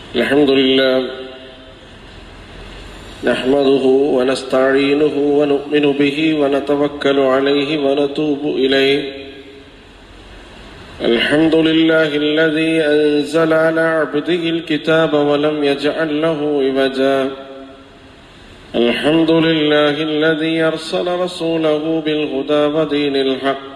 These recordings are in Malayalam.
الحمد لله نحمده ونستعينه ونؤمن به ونتوكل عليه ونتوب إليه الحمد لله الذي أنزل على عبده الكتاب ولم يجعل له عوجا الحمد لله الذي أرسل رسوله بالهدى ودين الحق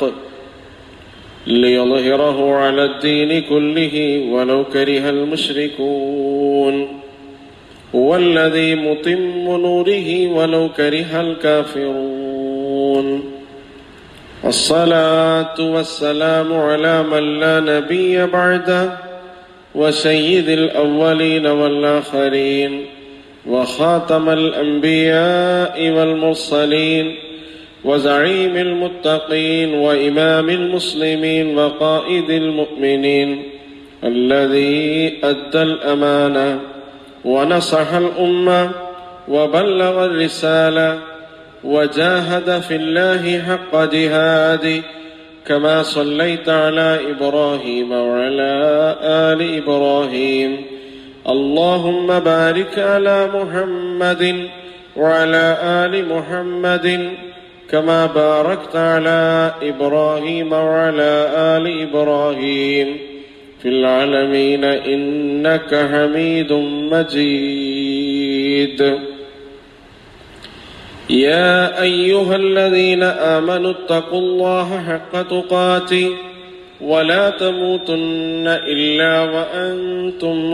ليظهره على الدين كله ولو كره المشركون هو الذي متم نوره ولو كره الكافرون الصلاة والسلام على من لا نبي بعده وسيد الأولين والآخرين وخاتم الأنبياء والمرسلين وزعيم المتقين وإمام المسلمين وقائد المؤمنين الذي أدى الأمانة ونصح الأمة وبلغ الرسالة وجاهد في الله حق جهاده كما صليت على إبراهيم وعلى آل إبراهيم اللهم بارك على محمد وعلى آل محمد كما باركت على إبراهيم وعلى آل إبراهيم في العالمين إنك حميد مجيد يا أيها الذين آمنوا اتقوا الله حق تقاته ولا تموتن إلا وأنتم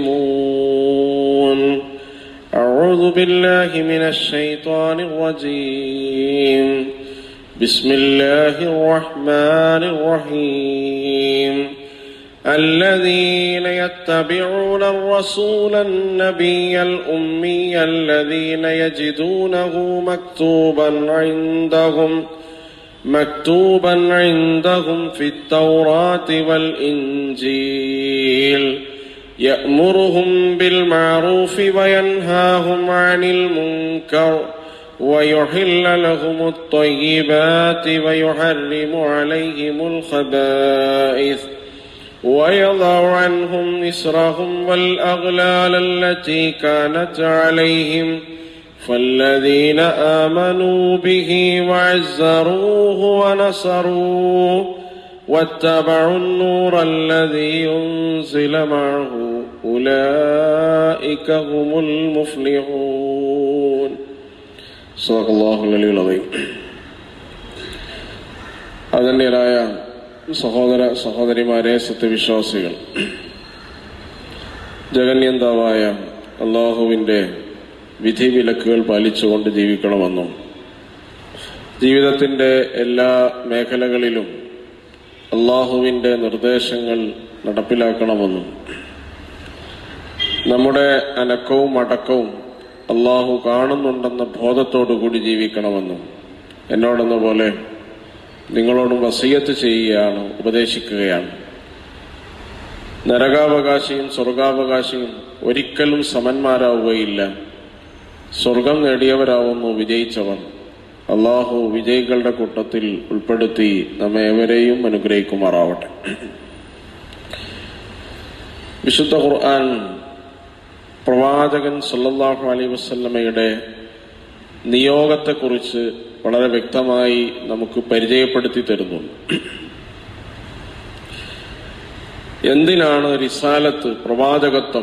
مسلمون أعوذ بالله من الشيطان الرجيم بسم الله الرحمن الرحيم الذين يتبعون الرسول النبي الأمي الذين يجدونه مكتوبا عندهم مكتوبا عندهم في التوراة والإنجيل يأمرهم بالمعروف وينهاهم عن المنكر ويحل لهم الطيبات ويحرم عليهم الخبائث ويضع عنهم إسرهم والأغلال التي كانت عليهم فالذين آمنوا به وعزروه ونصروه واتبعوا النور الذي ينزل معه أولئك هم المفلحون صدق الله العلي العظيم അതന്യരായ സഹോദര സഹോദരിമാരെ സത്യവിശ്വാസികൾ ജഗന്യന്താവായ അള്ളാഹുവിൻ്റെ വിധിവിലക്കുകൾ പാലിച്ചുകൊണ്ട് ജീവിക്കണമെന്നും ജീവിതത്തിൻ്റെ എല്ലാ മേഖലകളിലും അള്ളാഹുവിൻ്റെ നിർദ്ദേശങ്ങൾ നടപ്പിലാക്കണമെന്നും നമ്മുടെ അനക്കവും അടക്കവും അള്ളാഹു കാണുന്നുണ്ടെന്ന ബോധത്തോടുകൂടി ജീവിക്കണമെന്നും എന്നോടെന്ന പോലെ നിങ്ങളോടും വസീയത്ത് ചെയ്യുകയാണ് ഉപദേശിക്കുകയാണ് നരകാവകാശിയും സ്വർഗാവകാശിയും ഒരിക്കലും സമന്മാരാവുകയില്ല സ്വർഗം നേടിയവരാവുന്നു വിജയിച്ചവർ അള്ളാഹു വിജയികളുടെ കൂട്ടത്തിൽ ഉൾപ്പെടുത്തി നമ്മെ ഏവരെയും അനുഗ്രഹിക്കുമാറാവട്ടെ വിശുദ്ധ ഖുർആൻ പ്രവാചകൻ സല്ലല്ലാഹു അലൈഹി വസല്ലമയുടെ നിയോഗത്തെക്കുറിച്ച് വളരെ വ്യക്തമായി നമുക്ക് പരിചയപ്പെടുത്തി തരുന്നുണ്ട് എന്തിനാണ് റിസാലത്ത് പ്രവാചകത്വം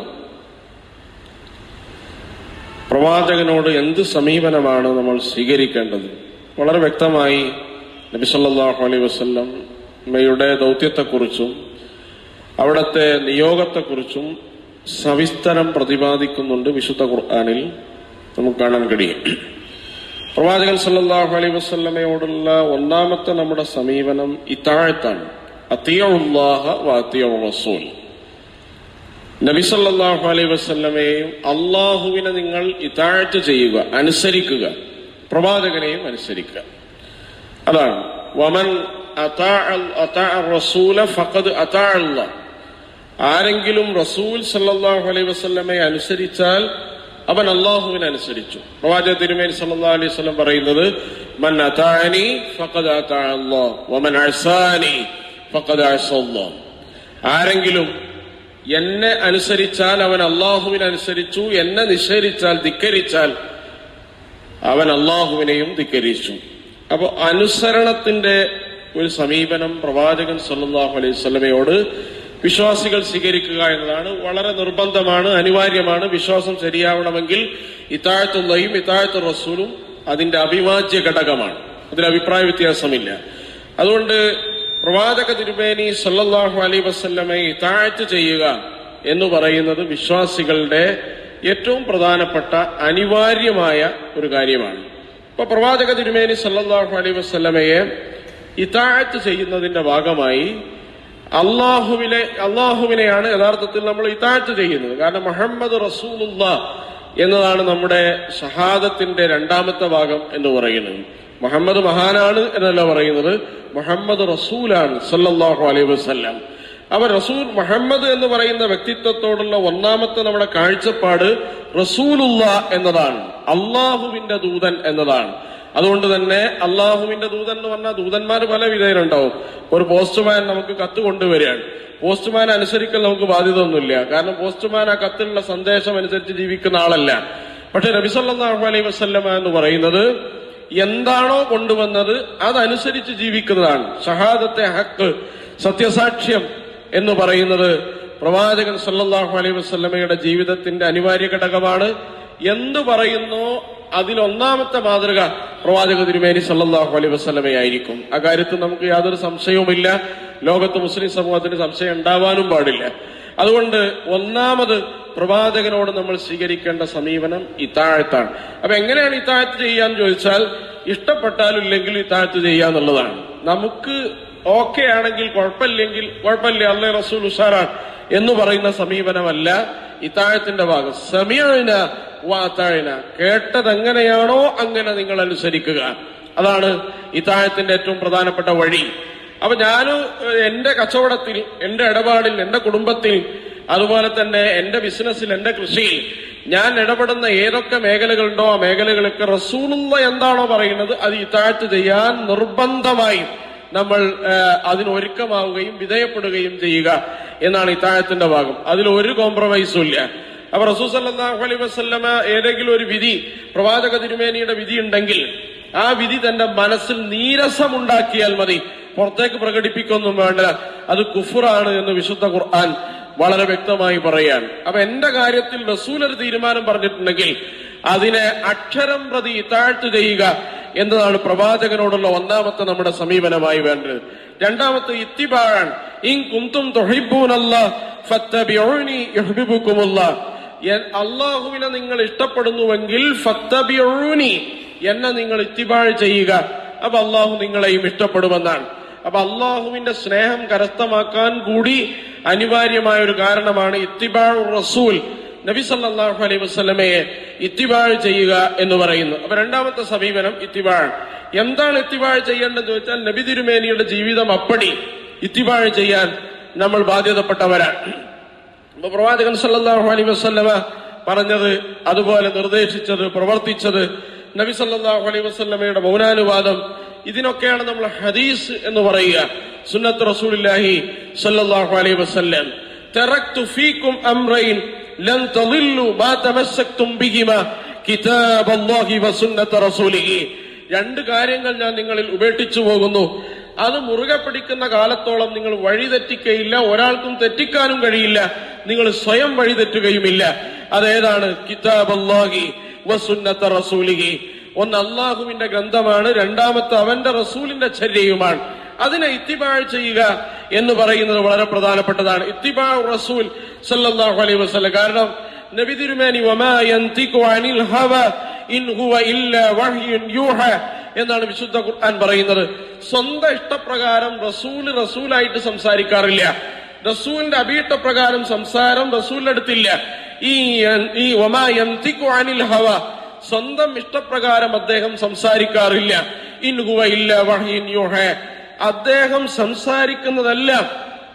പ്രവാചകനോട് എന്ത് സമീപനമാണ് നമ്മൾ സ്വീകരിക്കേണ്ടത് വളരെ വ്യക്തമായി നബി സല്ലല്ലാഹു അലൈഹി വസല്ലം യുടെ ദൗത്യത്തെക്കുറിച്ചും അവിടുത്തെ നിയോഗത്തെക്കുറിച്ചും സവിസ്തരം പ്രതിപാദിക്കുന്നുണ്ട് വിശുദ്ധ ഖുർആാനിൽ നമുക്ക് കാണാൻ കഴിയും പ്രവാചകൻ സല്ലല്ലാഹു അലൈഹി വസല്ലമയോടുള്ള ഒന്നാമത്തെ നമ്മുടെ സമീപനം ഇത്താഴത്താണ് അത്തിയുള്ളാഹ വാത്തിയ റസൂൽ നബി സല്ലല്ലാഹു അലൈഹി വസല്ലമയെയും അള്ളാഹുവിനെ നിങ്ങൾ ഇതാഴ്ച ചെയ്യുക അനുസരിക്കുക പ്രവാചകനെയും അനുസരിക്കുക അതാണ് വമൻ റസൂല ഫഖദ് അള്ളാഹ് ആരെങ്കിലും റസൂൽ സല്ലല്ലാഹു അലൈഹി വസല്ലമയെ അനുസരിച്ചാൽ അവൻ അള്ളാഹുവിനെ അനുസരിച്ചു പ്രവാചക തിരുമേനി സല്ലല്ലാഹു അലൈഹി വസല്ലം പറയുന്നത് മൻ അതാഅനി ഫഖദ് അതാഅ അല്ലാഹ് വമൻ അസാനി ഫഖദ് അസ അല്ലാഹ് ആരെങ്കിലും എന്നെ അനുസരിച്ചാൽ അവൻ അള്ളാഹുവിനനുസരിച്ചു എന്നെ നിഷേധിച്ചാൽ ധിക്കരിച്ചാൽ അവൻ അള്ളാഹുവിനെയും ധിക്കരിച്ചു അപ്പൊ അനുസരണത്തിന്റെ ഒരു സമീപനം പ്രവാചകൻ സല്ലല്ലാഹു അലൈഹി സ്വലമയോട് വിശ്വാസികൾ സ്വീകരിക്കുക എന്നതാണ് വളരെ നിർബന്ധമാണ് അനിവാര്യമാണ് വിശ്വാസം ശരിയാവണമെങ്കിൽ ഇത്താഴത്തുള്ളയും ഇത്താഴത്തു റസൂലും അതിന്റെ അവിഭാജ്യ ഘടകമാണ് അതിൽ അഭിപ്രായ വ്യത്യാസമില്ല അതുകൊണ്ട് പ്രവാചക തിരുമേനി സല്ലല്ലാഹു അലൈഹി വസല്ലമയെ ഇത്താഴത്ത് ചെയ്യുക എന്ന് പറയുന്നത് വിശ്വാസികളുടെ ഏറ്റവും പ്രധാനപ്പെട്ട അനിവാര്യമായ ഒരു കാര്യമാണ് ഇപ്പൊ പ്രവാചക തിരുമേനി സല്ലല്ലാഹു അലൈഹി വസല്ലമയെ ഇതാഴത്ത് ചെയ്യുന്നതിന്റെ ഭാഗമായി അള്ളാഹുവിനെ അള്ളാഹുവിനെയാണ് യഥാർത്ഥത്തിൽ നമ്മൾ ഇതാഴത്ത് ചെയ്യുന്നത് കാരണം മുഹമ്മദ് റസൂലുള്ള എന്നതാണ് നമ്മുടെ ഷഹാദത്തിന്റെ രണ്ടാമത്തെ ഭാഗം എന്ന് പറയുന്നത് മുഹമ്മദ് മഹാനാണ് എന്നല്ല പറയുന്നത് മുഹമ്മദ് റസൂലാണ് സല്ലല്ലാഹു അലൈഹി വസല്ലം അവ റസൂൽ മുഹമ്മദ് എന്ന് പറയുന്ന വ്യക്തിത്വത്തോടുള്ള ഒന്നാമത്തെ നമ്മുടെ കാഴ്ചപ്പാട് റസൂലുള്ള എന്നതാണ് അള്ളാഹുവിന്റെ ദൂതൻ എന്നതാണ് അതുകൊണ്ട് തന്നെ അള്ളാഹുവിന്റെ ദൂതൻ എന്ന് പറഞ്ഞാൽ ദൂതന്മാർ പല വിധേയരുണ്ടാവും ഒരു പോസ്റ്റ്മാൻ നമുക്ക് കത്ത് കൊണ്ടുവരികയാണ് പോസ്റ്റ്മാൻ അനുസരിക്കൽ നമുക്ക് ബാധ്യത ഒന്നുമില്ല കാരണം പോസ്റ്റ്മാൻ ആ കത്തിലുള്ള സന്ദേശം അനുസരിച്ച് ജീവിക്കുന്ന ആളല്ല പക്ഷെ നബിസല്ലാഹു അലൈഹി വസ്ല്ലമ എന്ന് പറയുന്നത് എന്താണോ കൊണ്ടുവന്നത് അതനുസരിച്ച് ജീവിക്കുന്നതാണ് ഷഹാദത്തെ ഹക്ക് സത്യസാക്ഷ്യം എന്ന് പറയുന്നത് പ്രവാചകൻ സല്ലല്ലാഹു അലൈഹി വസല്ലമയുടെ ജീവിതത്തിന്റെ അനിവാര്യ ഘടകമാണ് എന്തു പറയുന്നോ അതിലൊന്നാമത്തെ മാതൃക പ്രവാചക തിരുമേനി സല്ലല്ലാഹു അലൈഹി വസല്ലമയായിരിക്കും അക്കാര്യത്തിൽ നമുക്ക് യാതൊരു സംശയവുമില്ല ലോകത്ത് മുസ്ലിം സമൂഹത്തിന് സംശയം ഉണ്ടാവാനും പാടില്ല അതുകൊണ്ട് ഒന്നാമത് പ്രവാചകനോട് നമ്മൾ സ്വീകരിക്കേണ്ട സമീപനം ഇത്താഴത്താണ് അപ്പൊ എങ്ങനെയാണ് ഇത്താഴത്ത് ചെയ്യാന്ന് ചോദിച്ചാൽ ഇഷ്ടപ്പെട്ടാലും ഇല്ലെങ്കിൽ ഇത്താഴത്ത് ചെയ്യാന്നുള്ളതാണ് നമുക്ക് ഓക്കെ ആണെങ്കിൽ കുഴപ്പമില്ലെങ്കിൽ കുഴപ്പമില്ല അല്ലേ റസൂൽ ഉഷാറാണ് എന്ന് പറയുന്ന സമീപനമല്ല ഇത്താഴത്തിന്റെ ഭാഗം സമീന വാത്താഴിന കേട്ടത് എങ്ങനെയാണോ അങ്ങനെ നിങ്ങൾ അനുസരിക്കുക അതാണ് ഇത്താഴത്തിന്റെ ഏറ്റവും പ്രധാനപ്പെട്ട വഴി അപ്പൊ ഞാൻ എന്റെ കച്ചവടത്തിൽ എന്റെ ഇടപാടിൽ എന്റെ കുടുംബത്തിൽ അതുപോലെ തന്നെ എന്റെ ബിസിനസ്സിൽ എന്റെ കൃഷിയിൽ ഞാൻ ഇടപെടുന്ന ഏതൊക്കെ മേഖലകളുണ്ടോ ആ മേഖലകളൊക്കെ റസൂലുള്ള എന്താണോ പറയുന്നത് അത് ഇത്താഴ്ത്ത് ചെയ്യാൻ നിർബന്ധമായും നമ്മൾ അതിന് ഒരുക്കമാവുകയും വിധേയപ്പെടുകയും ചെയ്യുക എന്നാണ് ഇത്താഴത്തിന്റെ ഭാഗം അതിൽ ഒരു കോംപ്രമൈസും ഇല്ല അപ്പൊ റസൂൽ സല്ലല്ലാഹു അലൈഹി വസല്ലമ ഏതെങ്കിലും ഒരു വിധി പ്രവാചക തിരുമേനിയുടെ വിധി ഉണ്ടെങ്കിൽ ആ വിധി തന്റെ മനസ്സിൽ നീരസമുണ്ടാക്കിയാൽ മതി പുറത്തേക്ക് പ്രകടിപ്പിക്കൊന്നും വേണ്ട അത് കുഫുറാണ് എന്ന് വിശുദ്ധ ഖുർആൻ വളരെ വ്യക്തമായി പറയാണ് അപ്പൊ എന്റെ കാര്യത്തിൽ റസൂൽ ഒരു തീരുമാനം പറഞ്ഞിട്ടുണ്ടെങ്കിൽ അതിനെ അക്ഷരം പ്രതി താഴ്ത്തു ചെയ്യുക എന്നതാണ് പ്രവാചകനോടുള്ള ഒന്നാമത്തെ നമ്മുടെ സമീപനമായി വേണ്ടത് രണ്ടാമത്തെ ഇത്തിബാഴാണ് ഇൻ കുന്തും തൊഹിബൂനല്ല ഫത്തബിഊനി യുഹ്ബിബുക്കുമുള്ള അള്ളാഹുവിനെ നിങ്ങൾ ഇഷ്ടപ്പെടുന്നുവെങ്കിൽ ഫത്തബിഊനി എന്നെ നിങ്ങൾ ഇത്തിബാഴ് ചെയ്യുക അപ്പൊ അള്ളാഹു നിങ്ങളെയും ഇഷ്ടപ്പെടുമെന്നാണ് അപ്പൊ അള്ളാഹുവിന്റെ സ്നേഹം കരസ്ഥമാക്കാൻ കൂടി അനിവാര്യമായ ഒരു കാരണമാണ് ഇത്തിബാഴ് റസൂൽ നബി സല്ലല്ലാഹു അലൈഹി വസല്ലമയെ ഇത്തിബാഴ് ചെയ്യുക എന്ന് പറയുന്നു അപ്പൊ രണ്ടാമത്തെ സമീപനം ഇത്തിബാഴ് എന്താണ് ഇത്തിബാഴ് ചെയ്യേണ്ടതെന്ന് ചോദിച്ചാൽ നബി തിരുമേനിയുടെ ജീവിതം അപ്പടി ഇത്തിബാഴ് ചെയ്യാൻ നമ്മൾ ബാധ്യതപ്പെട്ടവരാണ് അപ്പൊ പ്രവാചകൻ സല്ലല്ലാഹു അലൈഹി വസല്ലമ പറഞ്ഞത് അതുപോലെ നിർദ്ദേശിച്ചത് പ്രവർത്തിച്ചത് നബി സല്ലല്ലാഹു അലൈഹി വസല്ലമയുടെ മൗനാനുവാദം ഇതിനൊക്കെയാണ് നമ്മൾ ഹദീസ് എന്ന് പറയുക സുന്നത്ത് റസൂലുള്ളാഹി സല്ലല്ലാഹു അലൈഹി വസല്ലം തറക്തു ഫീക്കും അംറൈൻ ലൻ തളില്ലു മാ തമസ്സക്തും ബിഹിമാ കിതാബല്ലാഹി വസുന്നത റസൂലിഹി രണ്ട് കാര്യങ്ങൾ ഞാൻ നിങ്ങളിൽ ഉപേക്ഷിച്ചു പോകുന്നു അത് മുറുകെ പിടിക്കുന്ന കാലത്തോളം നിങ്ങൾ വഴിതെറ്റിക്കയില്ല ഒരാൾക്കും തെറ്റിക്കാനും കഴിയില്ല നിങ്ങൾ സ്വയം വഴിതെറ്റുകയുമില്ല അതേതാണ് കിതാബ് അള്ളാഹി വസുന്നത്ത റസൂലിഹി ഒന്ന് അള്ളാഹുവിന്റെ ഗ്രന്ഥമാണ് രണ്ടാമത്തെ അവന്റെ റസൂലിന്റെ ചര്യയുമാണ് അതിനെ ഇത്തിബാഴ് ചെയ്യുക എന്ന് പറയുന്നത് വളരെ പ്രധാനപ്പെട്ടതാണ് ഇത്തിബാ റസൂൽ സല്ലല്ലാഹു അലൈഹി വസല്ലം കാരണം നബി തിരുമേനി വമാ യന്തിഖു അനിൽ ഹവ ഇൻ ഹുവ ഇല്ല വഹ്യുൻ യൂഹ എന്നാണ് വിശുദ്ധ ഖുർആൻ പറയുന്നത് സ്വന്തം ഇഷ്ടപ്രകാരം റസൂൽ റസൂലായിട്ട് സംസാരിക്കാറില്ല റസൂലിന്റെ അഭീഷ്ടപ്രകാരം സംസാരം റസൂലിന്റെ അടുത്തില്ല ഈ ഈ വമാ യന്തിഖു അനിൽ ഹവ സ്വന്തം ഇഷ്ടപ്രകാരം അദ്ദേഹം സംസാരിക്കാറില്ല ഇൻ ഹുവ ഇല്ല വഹ്യുൻ യൂഹ അദ്ദേഹം സംസാരിക്കുന്നതെല്ലാം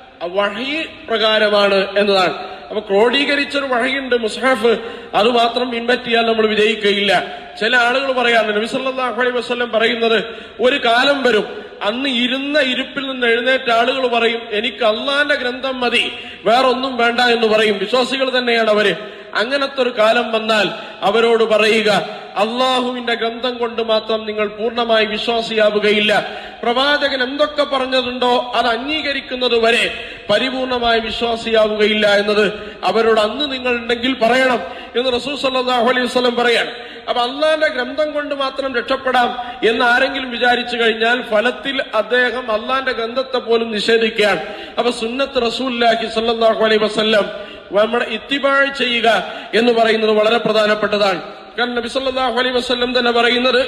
വഹി പ്രകാരമാണ് എന്നതാണ് അപ്പൊ ക്രോഡീകരിച്ചൊരു വഹയുണ്ട് മുസ്ഹാഫ് അത് മാത്രം പിൻപറ്റിയാൽ നമ്മൾ വിജയിക്കുകയില്ല ചില ആളുകൾ പറയാറുണ്ട് നബി സല്ലല്ലാഹു അലൈഹി വസല്ലം പറയുന്നത് ഒരു കാലം വരും അന്ന് ഇരുന്ന ഇരിപ്പിൽ നിന്ന് എഴുന്നേറ്റ ആളുകൾ പറയും എനിക്ക് അള്ളാന്റെ ഗ്രന്ഥം മതി വേറൊന്നും വേണ്ട എന്ന് പറയും വിശ്വാസികൾ തന്നെയാണ് അവര് അങ്ങനത്തെ ഒരു കാലം വന്നാൽ അവരോട് പറയുക അള്ളാഹുവിന്റെ ഗ്രന്ഥം കൊണ്ട് മാത്രം നിങ്ങൾ പൂർണ്ണമായി വിശ്വാസിയാവുകയില്ല പ്രവാചകൻ എന്തൊക്കെ പറഞ്ഞതുണ്ടോ അത് അംഗീകരിക്കുന്നത് വരെ പരിപൂർണമായി വിശ്വാസിയാവുകയില്ല എന്നത് അവരോട് അന്ന് നിങ്ങൾ ഉണ്ടെങ്കിൽ പറയണം എന്ന് റസൂൽ സല്ലല്ലാഹു അലൈഹി വസല്ലം പറയാണ് അപ്പൊ അള്ളാന്റെ ഗ്രന്ഥം കൊണ്ട് മാത്രം രക്ഷപ്പെടാം എന്ന് ആരെങ്കിലും വിചാരിച്ചു കഴിഞ്ഞാൽ ഫലത്തിൽ അദ്ദേഹം അള്ളാന്റെ ഗ്രന്ഥത്തെ പോലും നിഷേധിക്കുകയാണ് അപ്പൊ സുന്നത്ത് റസൂല്ലാഹി സല്ലല്ലാഹു അലൈഹി വസല്ലം നമ്മുടെ ഇത്തിബാഴ് ചെയ്യുക എന്ന് പറയുന്നത് വളരെ പ്രധാനപ്പെട്ടതാണ് കാരണം നബി സല്ലല്ലാഹു അലൈഹി വസല്ലം തന്നെ പറയുന്നത്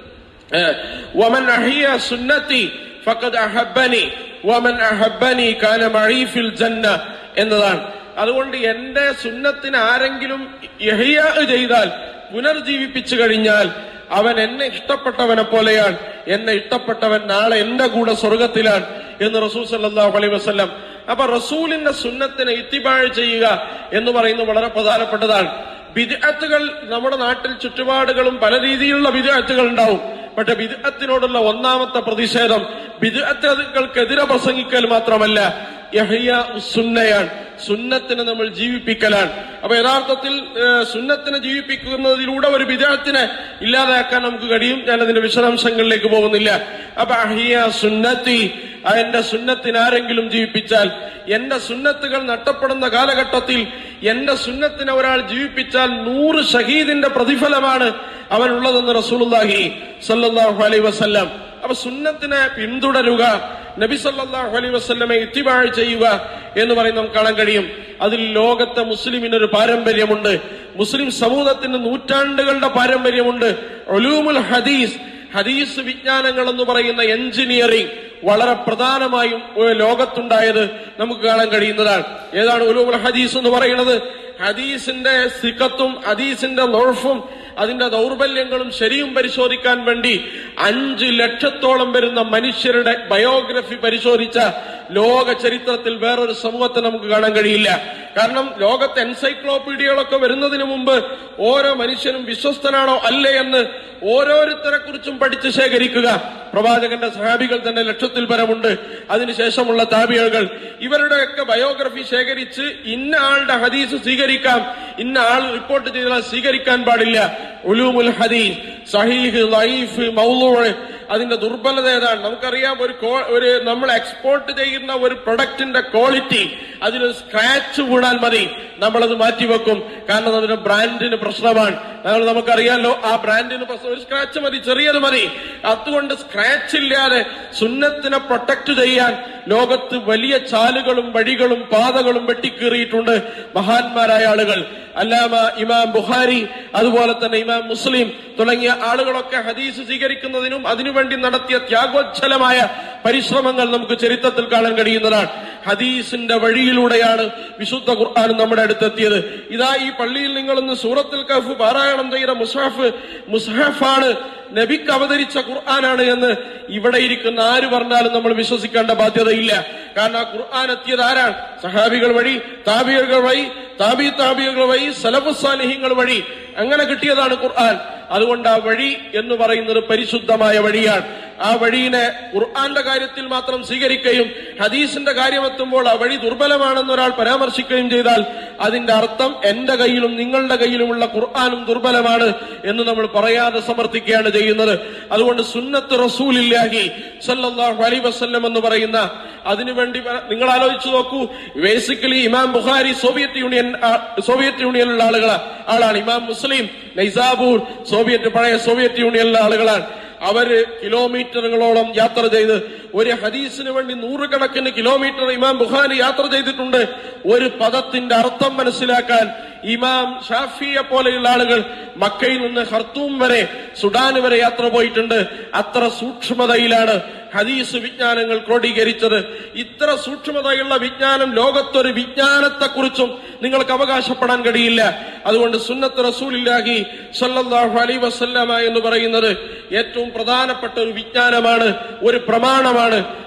ഏഹ്, വമൻ അഹിയ സുന്നത്തി ഫഖദ് അഹബ്ബനി വമൻ അഹബ്ബനി കാന മഈ ഫിൽ ജന്ന എന്നതാണ് അതുകൊണ്ട് എന്റെ സുന്നത്തിന് ആരെങ്കിലും ഇഹ്യാ ചെയ്താൽ പുനർജീവിപ്പിച്ചു കഴിഞ്ഞാൽ അവൻ എന്നെ ഇഷ്ടപ്പെട്ടവനെ പോലെയാണ് എന്നെ ഇഷ്ടപ്പെട്ടവൻ നാളെ എന്റെ കൂടെ സ്വർഗത്തിലാണ് എന്ന് റസൂൽ സല്ലല്ലാഹു അലൈഹി വസല്ലം അപ്പൊ റസൂലിന്റെ സുന്നത്തിനെ ഇത്തിബാഴ് ചെയ്യുക എന്ന് പറയുന്നത് വളരെ പ്രധാനപ്പെട്ടതാണ് ബിദ്അത്തുകൾ നമ്മുടെ നാട്ടിൽ ചുറ്റുപാടുകളും പല രീതിയിലുള്ള ബിദ്അത്തുകൾ ഉണ്ടാവും പക്ഷെ ബിദ്അത്തിനോടുള്ള ഒന്നാമത്തെ പ്രതിഷേധം ബിദ്അത്തുകൾക്കെതിരെ പ്രസംഗിക്കൽ മാത്രമല്ല യഹ്യ സുന്നയാണ് സുന്നത്തിനെ നമ്മൾ ജീവിപ്പിക്കലാണ് അപ്പൊ യഥാർത്ഥത്തിൽ ഏഹ്, സുന്നത്തിനെ ജീവിപ്പിക്കുന്നതിലൂടെ ഒരു വിദേഹത്തിനെ ഇല്ലാതാക്കാൻ നമുക്ക് കഴിയും ഞാൻ അതിന്റെ വിശദാംശങ്ങളിലേക്ക് പോകുന്നില്ല അപ്പൊ അഹിയ സുന്നത്തി ആ എന്റെ സുന്നത്തിന് ആരെങ്കിലും ജീവിപ്പിച്ചാൽ എന്റെ സുന്നത്തുകൾ നഷ്ടപ്പെടുന്ന കാലഘട്ടത്തിൽ എന്റെ സുന്നത്തിനെ ഒരാൾ ജീവിപ്പിച്ചാൽ നൂറ് ഷഹീദിന്റെ പ്രതിഫലമാണ് അവനുള്ളതെന്ന് റസൂലുള്ളാഹി സല്ലല്ലാഹു അലൈഹി വസല്ലം അപ്പൊ സുന്നത്തിനെ പിന്തുടരുക നബി സല്ലല്ലാഹു അലൈഹി വസല്ലമെ ഇത്തിബാഴ് ചെയ്യുക എന്ന് പറയുന്ന നമുക്ക് കാണാൻ കഴിയും അതിൽ ലോകത്തെ മുസ്ലിമിന് ഒരു പാരമ്പര്യമുണ്ട് മുസ്ലിം സമൂഹത്തിന് നൂറ്റാണ്ടുകളുടെ പാരമ്പര്യമുണ്ട് ഒലൂമുൽ ഹദീസ് ഹദീസ് വിജ്ഞാനങ്ങൾ എന്ന് പറയുന്ന എഞ്ചിനീയറിംഗ് വളരെ പ്രധാനമായും ഒരു ലോകത്തുണ്ടായത് നമുക്ക് കാണാൻ കഴിയുന്നതാണ് ഏതാണ് ഉലൂമുൽ ഹദീസ് എന്ന് പറയുന്നത് ഹദീസിന്റെ സിക്കത്തും ഹദീസിന്റെ ലോഴ്ഫും അതിന്റെ ദൗർബല്യങ്ങളും ശരിയും പരിശോധിക്കാൻ വേണ്ടി അഞ്ച് ലക്ഷത്തോളം വരുന്ന മനുഷ്യരുടെ ബയോഗ്രഫി പരിശോധിച്ച ലോക ചരിത്രത്തിൽ വേറൊരു സമൂഹത്തെ നമുക്ക് കാണാൻ കഴിയില്ല കാരണം ലോകത്തെ എൻസൈക്ലോപീഡിയകളൊക്കെ വരുന്നതിന് മുമ്പ് ഓരോ മനുഷ്യനും വിശ്വസ്തനാണോ അല്ലേ എന്ന് ഓരോരുത്തരെ കുറിച്ചും പഠിച്ച് ശേഖരിക്കുക പ്രവാചകന്റെ സഹാബികൾ തന്നെ ലക്ഷത്തിൽ പരമുണ്ട് അതിനുശേഷമുള്ള താബിയകൾ ഇവരുടെയൊക്കെ ബയോഗ്രഫി ശേഖരിച്ച് ഇന്ന ആളുടെ ഹദീസ് സ്വീകരിക്കാം ഇന്ന ആൾ റിപ്പോർട്ട് ചെയ്താൽ സ്വീകരിക്കാൻ പാടില്ല ഉലൂമുൽ ഹദീസ് സഹീഹ് ലൈഫ് മൗലൂഴ് അതിന്റെ ദുർബലത ഏതാണ് നമുക്കറിയാം ഒരു കോ- ഒരു നമ്മൾ എക്സ്പോർട്ട് ചെയ്യുന്ന ഒരു പ്രൊഡക്റ്റിന്റെ ക്വാളിറ്റി അതിന് സ്ക്രാച്ച് വീണാൽ മതി നമ്മളത് മാറ്റിവെക്കും കാരണം അതിന്റെ ബ്രാൻഡിന് പ്രശ്നമാണ് നമ്മൾ നമുക്കറിയാലോ ആ ബ്രാൻഡിന് പ്രശ്നം ഒരു സ്ക്രാച്ച് മതി ചെറിയത് മതി അതുകൊണ്ട് സ്ക്രാച്ച് ഇല്ലാതെ സുന്നത്തിനെ പ്രൊട്ടക്ട് ചെയ്യാൻ ലോകത്ത് വലിയ ചാലുകളും വഴികളും പാതകളും വെട്ടിക്കീറിയിട്ടുണ്ട് മഹാന്മാരായ ആളുകൾ അല്ലാമ ഇമാം ബുഖാരി അതുപോലെ തന്നെ ഇമാം മുസ്ലിം തുടങ്ങിയ ആളുകളൊക്കെ ഹദീസ് സ്വീകരിക്കുന്നതിനും അതിനുവേണ്ടി നടത്തിയ ത്യാഗോജ്ജലമായ പരിശ്രമങ്ങൾ നമുക്ക് ചരിത്രത്തിൽ കാണാൻ കഴിയുന്നതാണ് ഹദീസിന്റെ വഴിയിലൂടെയാണ് വിശുദ്ധ ഖുർആൻ നമ്മുടെ അടുത്തെത്തിയത് ഇതാ ഈ പള്ളിയിൽ നിങ്ങളൊന്ന് സൂറത്തുൽ കഫ് പാരായണം ചെയ്ത മുസാഫ് മുസാഫാണ് നബിക്ക് അവതരിച്ച ഖുർആനാണ് എന്ന് ഇവിടെ ഇരിക്കുന്ന ആര് പറഞ്ഞാലും നമ്മൾ വിശ്വസിക്കേണ്ട ബാധ്യതയില്ല കാരണം ആ ഖുർആൻ എത്തിയത് ആരാണ് സഹാബികൾ വഴി താബികൾ വഴി താബി താബികൾ വഴി സലഫുസാലിഹിങ്ങൾ വഴി അങ്ങനെ കിട്ടിയതാണ് ഖുർആൻ അതുകൊണ്ട് ആ വഴി എന്ന് പറയുന്നത് പരിശുദ്ധമായ വഴിയാണ് ആ വഴിയെ ഖുർആന്റെ കാര്യത്തിൽ മാത്രം സ്വീകരിക്കുകയും ഹദീസിന്റെ കാര്യമെത്തുമ്പോൾ ആ വഴി ദുർബലമാണെന്ന് ഒരാൾ പരാമർശിക്കുകയും ചെയ്താൽ അതിന്റെ അർത്ഥം എന്റെ കയ്യിലും നിങ്ങളുടെ കയ്യിലുമുള്ള ഖുർആാനും ദുർബലമാണ് എന്ന് നമ്മൾ പറയാതെ സമർത്ഥിക്കുകയാണ് ചെയ്യുന്നത് അതുകൊണ്ട് സുന്നത്ത് റസൂലില്ലാഹി സല്ലല്ലാഹു അലൈഹി വസല്ലം എന്ന് പറയുന്ന അതിനുവേണ്ടി പ- നിങ്ങൾ ആലോചിച്ചു നോക്കൂ basically Imam Bukhari Soviet Union ആ, സോവിയറ്റ് യൂണിയനിലുള്ള ആളുകളാണ് ആളാണ് ഇമാം മുസ്ലിം നൈസാബൂർ സോവിയറ്റ് പഴയ സോവിയറ്റ് യൂണിയനിലെ ആളുകളാണ് അവര് കിലോമീറ്ററുകളോളം യാത്ര ചെയ്ത് ഒരു ഹദീസിന് വേണ്ടി നൂറുകണക്കിന് കിലോമീറ്റർ ഇമാം ബുഖാരി യാത്ര ചെയ്തിട്ടുണ്ട് ഒരു പദത്തിന്റെ അർത്ഥം മനസ്സിലാക്കാൻ ഇമാം ഷാഫിയെ പോലെയുള്ള ആളുകൾ മക്കയിൽ നിന്ന് ഹർത്തൂം വരെ സുഡാൻ വരെ യാത്ര പോയിട്ടുണ്ട് അത്ര സൂക്ഷ്മതയിലാണ് ഹദീസ് വിജ്ഞാനങ്ങൾ ക്രോഡീകരിച്ചത് ഇത്ര സൂക്ഷ്മതയുള്ള വിജ്ഞാനം ലോകത്തൊരു വിജ്ഞാനത്തെക്കുറിച്ചും നിങ്ങൾക്ക് അവകാശപ്പെടാൻ കഴിയില്ല അതുകൊണ്ട് സുന്നത്ത് റസൂലില്ലാഹി സല്ലല്ലാഹു അലൈഹി വസല്ലമ എന്ന് പറയുന്നത് ഏറ്റവും പ്രധാനപ്പെട്ട ഒരു വിജ്ഞാനമാണ് ഒരു പ്രമാണമാണ്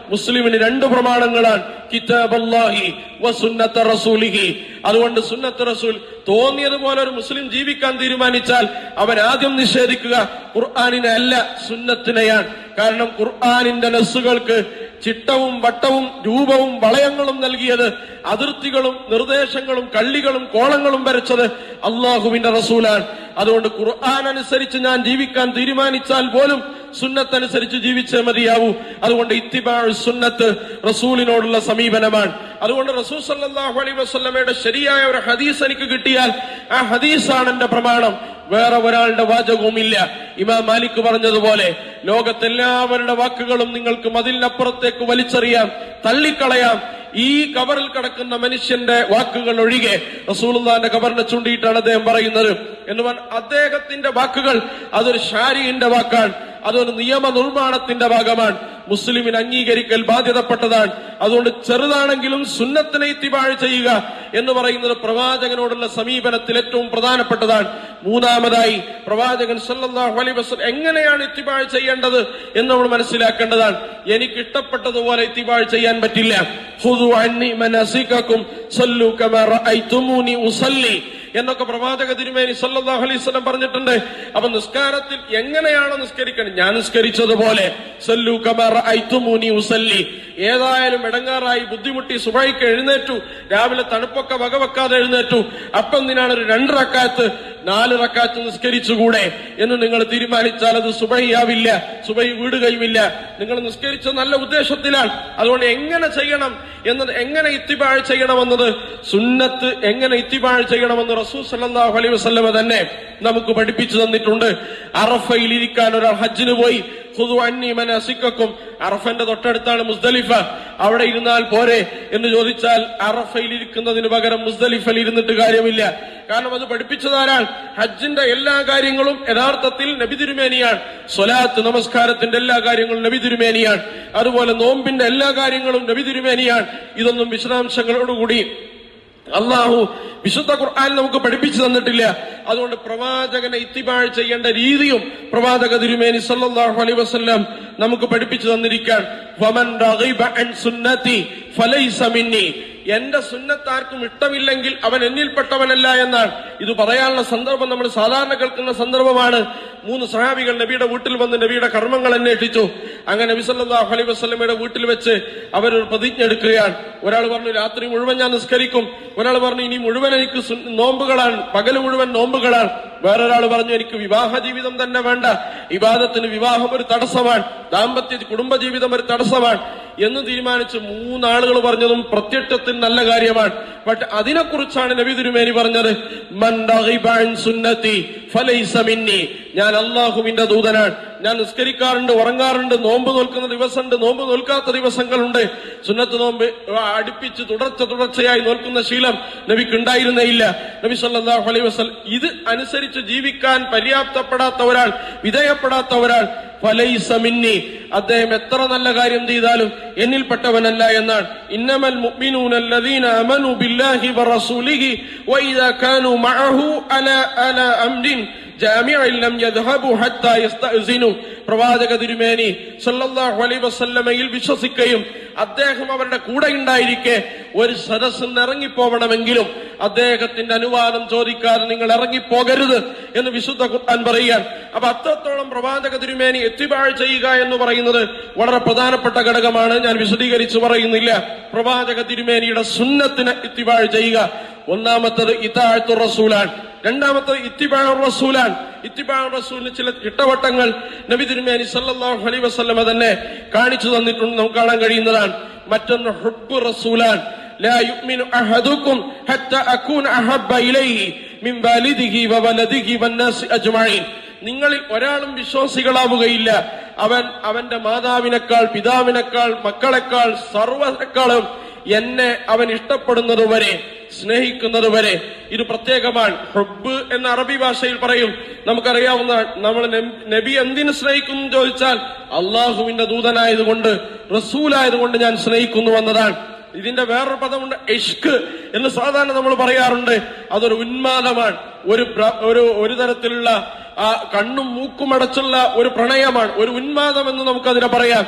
മുസ്ലിമിന് രണ്ട് പ്രമാണങ്ങളാണ് കിതാബ് അല്ലാഹി വസുന്നത്ത റസൂലിഹി അതുകൊണ്ട് സുന്നത്ത് റസൂൽ തോന്നിയതുപോലെ ഒരു മുസ്ലിം ജീവിക്കാൻ തീരുമാനിച്ചാൽ അവൻ ആദ്യം നിഷേധിക്കുക ഖുർആാനിനെ അല്ല സുന്നത്തിനെയാണ് കാരണം ഖുർആാനിന്റെ നസ്സുകൾക്ക് ചിട്ടവും വട്ടവും രൂപവും വളയങ്ങളും നൽകിയത് അതിർത്തികളും നിർദ്ദേശങ്ങളും കള്ളികളും കോളങ്ങളും വരച്ചത് അള്ളാഹുവിന്റെ റസൂലാണ് അതുകൊണ്ട് ഖുർആൻ അനുസരിച്ച് ഞാൻ ജീവിക്കാൻ തീരുമാനിച്ചാൽ പോലും സുന്നത്തനുസരിച്ച് ജീവിച്ചേ മതിയാവൂ അതുകൊണ്ട് ഇത്തിബാഴ് സുന്നത്ത് റസൂലിനോടുള്ള സമീപനമാണ് അതുകൊണ്ട് റസൂൽ സല്ലല്ലാഹു അലൈഹി വസല്ലമയുടെ ശരിയായ ഒരു ഹദീസ് എനിക്ക് കിട്ടിയാൽ ആ ഹദീസാണ് എന്റെ പ്രമാണം വേറെ ഒരാളുടെ വാചകവുമില്ല ഇമാം മാലിക് പറഞ്ഞതുപോലെ ലോകത്തെല്ലാവരുടെ വാക്കുകളും നിങ്ങൾക്ക് മതിലിനപ്പുറത്തേക്ക് വലിച്ചെറിയാം തള്ളിക്കളയാം ഈ കബറിൽ കിടക്കുന്ന മനുഷ്യന്റെ വാക്കുകൾ ഒഴികെ റസൂലുള്ളാന്റെ കബറിനെ ചൂണ്ടിയിട്ടാണ് അദ്ദേഹം പറയുന്നത് എന്ന് പറഞ്ഞ അദ്ദേഹത്തിന്റെ വാക്കുകൾ അതൊരു ഷാരിന്റെ വാക്കാണ് അതൊരു നിയമ നിർമ്മാണത്തിന്റെ ഭാഗമാണ് മുസ്ലിമിന് അംഗീകരിക്കൽ ബാധ്യതപ്പെട്ടതാണ് അതുകൊണ്ട് ചെറുതാണെങ്കിലും സുന്നത്തിനെ ഇത്തിബാഴ് ചെയ്യുക എന്ന് പറയുന്നത് പ്രവാചകനോടുള്ള സമീപനത്തിൽ ഏറ്റവും പ്രധാനപ്പെട്ടതാണ് മൂന്നാമതായി പ്രവാചകൻ സല്ലല്ലാഹു അലൈഹി വസല്ലം എങ്ങനെയാണ് ഇത്തിബാഴ് ചെയ്യേണ്ടത് എന്ന് നമ്മൾ മനസ്സിലാക്കേണ്ടതാണ് എനിക്ക് ഇഷ്ടപ്പെട്ടതുപോലെ ഇത്തിബാഴ് ചെയ്യാൻ പറ്റില്ല ഖുദു അന്നി മനസികക്കും സല്ലു കമാ റഅയ്തുമൂനി ഉസല്ലി എന്നൊക്കെ പ്രവാചക തിരുമേനി സല്ലല്ലാഹു അലൈഹി വസല്ലം പറഞ്ഞിട്ടുണ്ട് അപ്പൊ നിസ്കാരത്തിൽ എങ്ങനെയാണോ നിസ്കരിക്കണം ഞാൻ നിസ്കരിച്ചതുപോലെ സല്ലു കമാ റഅയ്തുമൂനി ഉസല്ലി ഏതായാലും ഇടങ്ങാറായി ബുദ്ധിമുട്ടി സുബൈക്ക് എഴുന്നേറ്റു രാവിലെ തണുപ്പൊക്കെ വകവെക്കാതെ എഴുന്നേറ്റു അപ്പം എന്തിനാണ് ഒരു രണ്ട് റക്കാത്ത് നാല് റക്കാത്ത് നിസ്കരിച്ചുകൂടെ എന്ന് നിങ്ങൾ തീരുമാനിച്ചാൽ അത് സുബൈയാവില്ല സുബൈ വീടുകയുമില്ല നിങ്ങൾ നിസ്കരിച്ച നല്ല ഉദ്ദേശത്തിലാണ് അതുകൊണ്ട് എങ്ങനെ ചെയ്യണം എന്നത് എങ്ങനെ ഇത്തിബാഴ് ചെയ്യണമെന്നത് സുന്നത്ത് എങ്ങനെ ഇത്തിബാഴ് ചെയ്യണമെന്ന് റസൂൽ സല്ലല്ലാഹു അലൈഹി വസല്ലമ തന്നെ നമുക്ക് പഠിപ്പിച്ചു തന്നിട്ടുണ്ട് അറഫയിൽ ഇരിക്കാൻ ഒരാൾ ഹജ്ജിന് പോയി ഖുദു അന്നി മനസിക്കും അറഫന്റെ തൊട്ടടുത്താണ് മുസ്ദലിഫ അവിടെ ഇരുന്നാൽ പോരെ എന്ന് ചോദിച്ചാൽ അറഫയിൽ ഇരിക്കുന്നതിന് പകരം മുസ്ദലിഫയിൽ ഇരുന്നിട്ട് കാര്യമില്ല കാരണം അത് പഠിപ്പിച്ചതാരാണ് ഹജ്ജിന്റെ എല്ലാ കാര്യങ്ങളും യഥാർത്ഥത്തിൽ നബി തിരുമേനിയാണ് സ്വലാത്ത് നമസ്കാരത്തിന്റെ എല്ലാ കാര്യങ്ങളും നബി തിരുമേനിയാണ് അതുപോലെ നോമ്പിന്റെ എല്ലാ കാര്യങ്ങളും നബി തിരുമേനിയാണ് ഇതൊന്നും വിശദാംശങ്ങളോടുകൂടി അള്ളാഹു വിശുദ്ധ ഖുർആൻ നമുക്ക് പഠിപ്പിച്ചു തന്നിട്ടില്ല അതുകൊണ്ട് പ്രവാചകനെ ഇത്തിബാഴ് ചെയ്യേണ്ട രീതിയും പ്രവാചക തിരുമേനി സല്ലല്ലാഹു അലൈഹി വസല്ലം നമുക്ക് പഠിപ്പിച്ചു തന്നിരിക്കാൻ വമൻ റഗിബ അൻ സുന്നതി ഫലൈസ മിന്നി എന്റെ സുന്നത്താർക്കും ഇഷ്ടമില്ലെങ്കിൽ അവൻ എന്നിൽപ്പെട്ടവനല്ല എന്നാണ് ഇത് പറയാനുള്ള സന്ദർഭം നമ്മൾ സാധാരണ കേൾക്കുന്ന സന്ദർഭമാണ് മൂന്ന് സഹാബികൾ നബിയുടെ വീട്ടിൽ വന്ന് നബിയുടെ കർമ്മങ്ങൾ അന്വേഷിച്ചു അങ്ങനെ നബി സല്ലല്ലാഹു അലൈഹി വസല്ലമയുടെ വീട്ടിൽ വെച്ച് അവരൊരു പ്രതിജ്ഞ എടുക്കുകയാണ് ഒരാൾ പറഞ്ഞു രാത്രി മുഴുവൻ ഞാൻ നിസ്കരിക്കും ഒരാൾ പറഞ്ഞു ഇനി മുഴുവൻ എനിക്ക് സുൻ- നോമ്പുകളാണ് പകല് മുഴുവൻ നോമ്പുകളാണ് വേറൊരാൾ പറഞ്ഞു എനിക്ക് വിവാഹ ജീവിതം തന്നെ വേണ്ട ഇബാദത്തിന് വിവാഹം ഒരു തടസ്സമാണ് ദാമ്പത്യ കുടുംബജീവിതം ഒരു തടസ്സമാണ് എന്ന് തീരുമാനിച്ച് മൂന്നാളുകൾ പറഞ്ഞതും പ്രത്യക്ഷത്തിൽ നല്ല കാര്യമാണ് പക്ഷെ അതിനെക്കുറിച്ചാണ് നബി തിരുമേനി പറഞ്ഞത് മൻ റഗിബ അൻ സുന്നത്തി ഫലൈസ മിന്നി ഞാൻ അള്ളാഹുവിന്റെ ദൂതനാണ് ഞാൻ നിസ്കരിക്കാറുണ്ട് ഉറങ്ങാറുണ്ട് നോമ്പ് നോൽക്കുന്ന ദിവസമുണ്ട് നോമ്പ് നോൽക്കാത്ത ദിവസങ്ങളുണ്ട് സുന്നത്ത് നോമ്പ് അടുപ്പിച്ച് തുടർച്ച തുടർച്ചയായി നോൽക്കുന്ന ശീലം നബിക്ക് ഉണ്ടായിരുന്നേ ഇല്ല നബി സല്ലല്ലാഹു അലൈഹി വസല്ലം ഇത് അനുസരിച്ച് ജീവിക്കാൻ പര്യാപ്തപ്പെടാത്ത ഒരാൾ വിധേയപ്പെടാത്ത ഒരാൾ ഫലൈസ മിന്നി അദ്ദേഹം എത്ര നല്ല കാര്യം ചെയ്താലും എന്നിൽപ്പെട്ടവനല്ല എന്നാണ് ഇന്നമൽ മുഅ്മിനൂന അല്ലദീന അമനു ബില്ലാഹി വറസൂലിഹി വഇദാ കാനൂ മഅഹു അലാ അലാ അംരിൻ ജാമിഅൻ ലം യദ്ഹബു ഹത്താ യസ്തഅ്സിനു പ്രവാചക തിരുമേനി സല്ലല്ലാഹു അലൈഹി വസല്ലമയിൽ വിശ്വസിക്കുകയും അദ്ദേഹം അവരുടെ കൂടെ ഉണ്ടായിരിക്കെ ഒരു സദസ്സിൽ ഇറങ്ങിപ്പോവണമെങ്കിലും അദ്ദേഹത്തിന്റെ അനുവാദം ചോദിക്കാതെ നിങ്ങൾ ഇറങ്ങിപ്പോകരുത് എന്ന് വിശുദ്ധ ഖുർആൻ പറയുകയാണ് അപ്പൊ അത്രത്തോളം പ്രവാചക തിരുമേനി എത്തിബാഴ് ചെയ്യുക എന്ന് പറയുന്നത് വളരെ പ്രധാനപ്പെട്ട ഘടകമാണ് ഞാൻ വിശദീകരിച്ച് പറയുന്നില്ല പ്രവാചക തിരുമേനിയുടെ സുന്നത്തിന് ഇത്തിബാഴ് ചെയ്യുക ഒന്നാമത്തത് ഇതാഴ്ത്തു റസൂലാണ് രണ്ടാമത്തത് ഇത്തിബാഴ് റസൂലാണ് ഇത്തിബാഴ് റസൂലിന് ചില ചിട്ടവട്ടങ്ങൾ നബി തിരുമേനി സല്ലല്ലാഹു അലൈഹി വസല്ലമ തന്നെ കാണിച്ചു തന്നിട്ടുണ്ട് നമുക്ക് കാണാൻ കഴിയുന്നതാണ് മറ്റൊന്ന് ഹുബ്ബ് റസൂലാൻ لا يؤمن أحدكم حتى أكون أحب إليه من والده وولده والناس أجمعين നിങ്ങളിൽ ഒരാളും വിശ്വാസികളാവുകയില്ല അവൻ അവന്റെ മാതാവിനേക്കാൾ പിതാവിനേക്കാൾ മക്കളെക്കാൾ സർവ്വനേക്കാളും എന്നെ അവൻ ഇഷ്ടപ്പെടുന്നത് വരെ സ്നേഹിക്കുന്നത് വരെ ഇത് പ്രത്യേകമാണ് ഹുബ് എന്ന അറബി ഭാഷയിൽ പറയും നമുക്കറിയാവുന്ന നമ്മൾ നബി എന്തിനു സ്നേഹിക്കുന്നു എന്ന് ചോദിച്ചാൽ അള്ളാഹുവിന്റെ ദൂതനായതുകൊണ്ട് റസൂലായതുകൊണ്ട് ഞാൻ സ്നേഹിക്കുന്നു എന്നതാണ് ഇതിന്റെ വേറൊരു പദമുണ്ട് ഇഷ്ക് എന്ന് സാധാരണ നമ്മൾ പറയാറുണ്ട് അതൊരു ഉന്മാദമാണ് ഒരു പ്ര- ഒരു ഒരു തരത്തിലുള്ള ആ കണ്ണും മൂക്കും അടച്ചുള്ള ഒരു പ്രണയമാണ് ഒരു ഉന്മാദം എന്ന് നമുക്കതിനെ പറയാം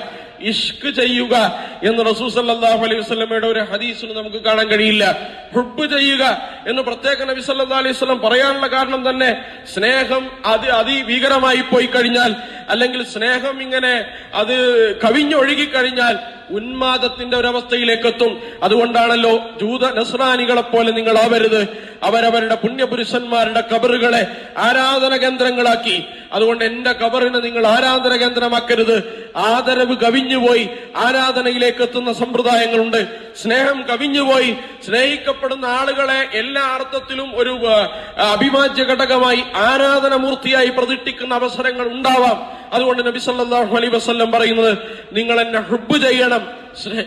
ഇഷ്ക് ചെയ്യുക എന്ന് റസൂൽ സല്ലല്ലാഹു അലൈഹി വസല്ലമയുടെ ഒരു ഹദീസിന് നമുക്ക് കാണാൻ കഴിയില്ല ഹുബ് ചെയ്യുക എന്ന് പ്രത്യേക നബി സല്ലല്ലാഹു അലൈഹി വസല്ലം പറയാനുള്ള കാരണം തന്നെ സ്നേഹം അത് അതിഭീകരമായി പോയി കഴിഞ്ഞാൽ അല്ലെങ്കിൽ സ്നേഹം ഇങ്ങനെ അത് കവിഞ്ഞൊഴുകി കഴിഞ്ഞാൽ ഉന്മാദത്തിന്റെ ഒരവസ്ഥയിലേക്ക് എത്തും അതുകൊണ്ടാണല്ലോ ജൂത നസ്രാനികളെ പോലെ നിങ്ങൾ ആവരുത് അവരവരുടെ പുണ്യപുരുഷന്മാരുടെ കബറുകളെ ആരാധന കേന്ദ്രങ്ങളാക്കി അതുകൊണ്ട് എന്റെ കബറിനെ നിങ്ങൾ ആരാധന കേന്ദ്രമാക്കരുത് ആദരവ് കവിഞ്ഞുപോയി ആരാധനയിലേക്ക് എത്തുന്ന സമ്പ്രദായങ്ങളുണ്ട് സ്നേഹം കവിഞ്ഞുപോയി സ്നേഹിക്കപ്പെടുന്ന ആളുകളെ എല്ലാ അർത്ഥത്തിലും ഒരു ആ, അഭിവാജ്യ ഘടകമായി ആരാധനമൂർത്തിയായി പ്രതിഷ്ഠിക്കുന്ന അവസരങ്ങൾ ഉണ്ടാവാം അതുകൊണ്ട് നബി സല്ലല്ലാഹു അലൈഹി വസല്ലം പറയുന്നത് നിങ്ങൾ എന്നെ ഹുബ് ചെയ്യണം സ്നേ-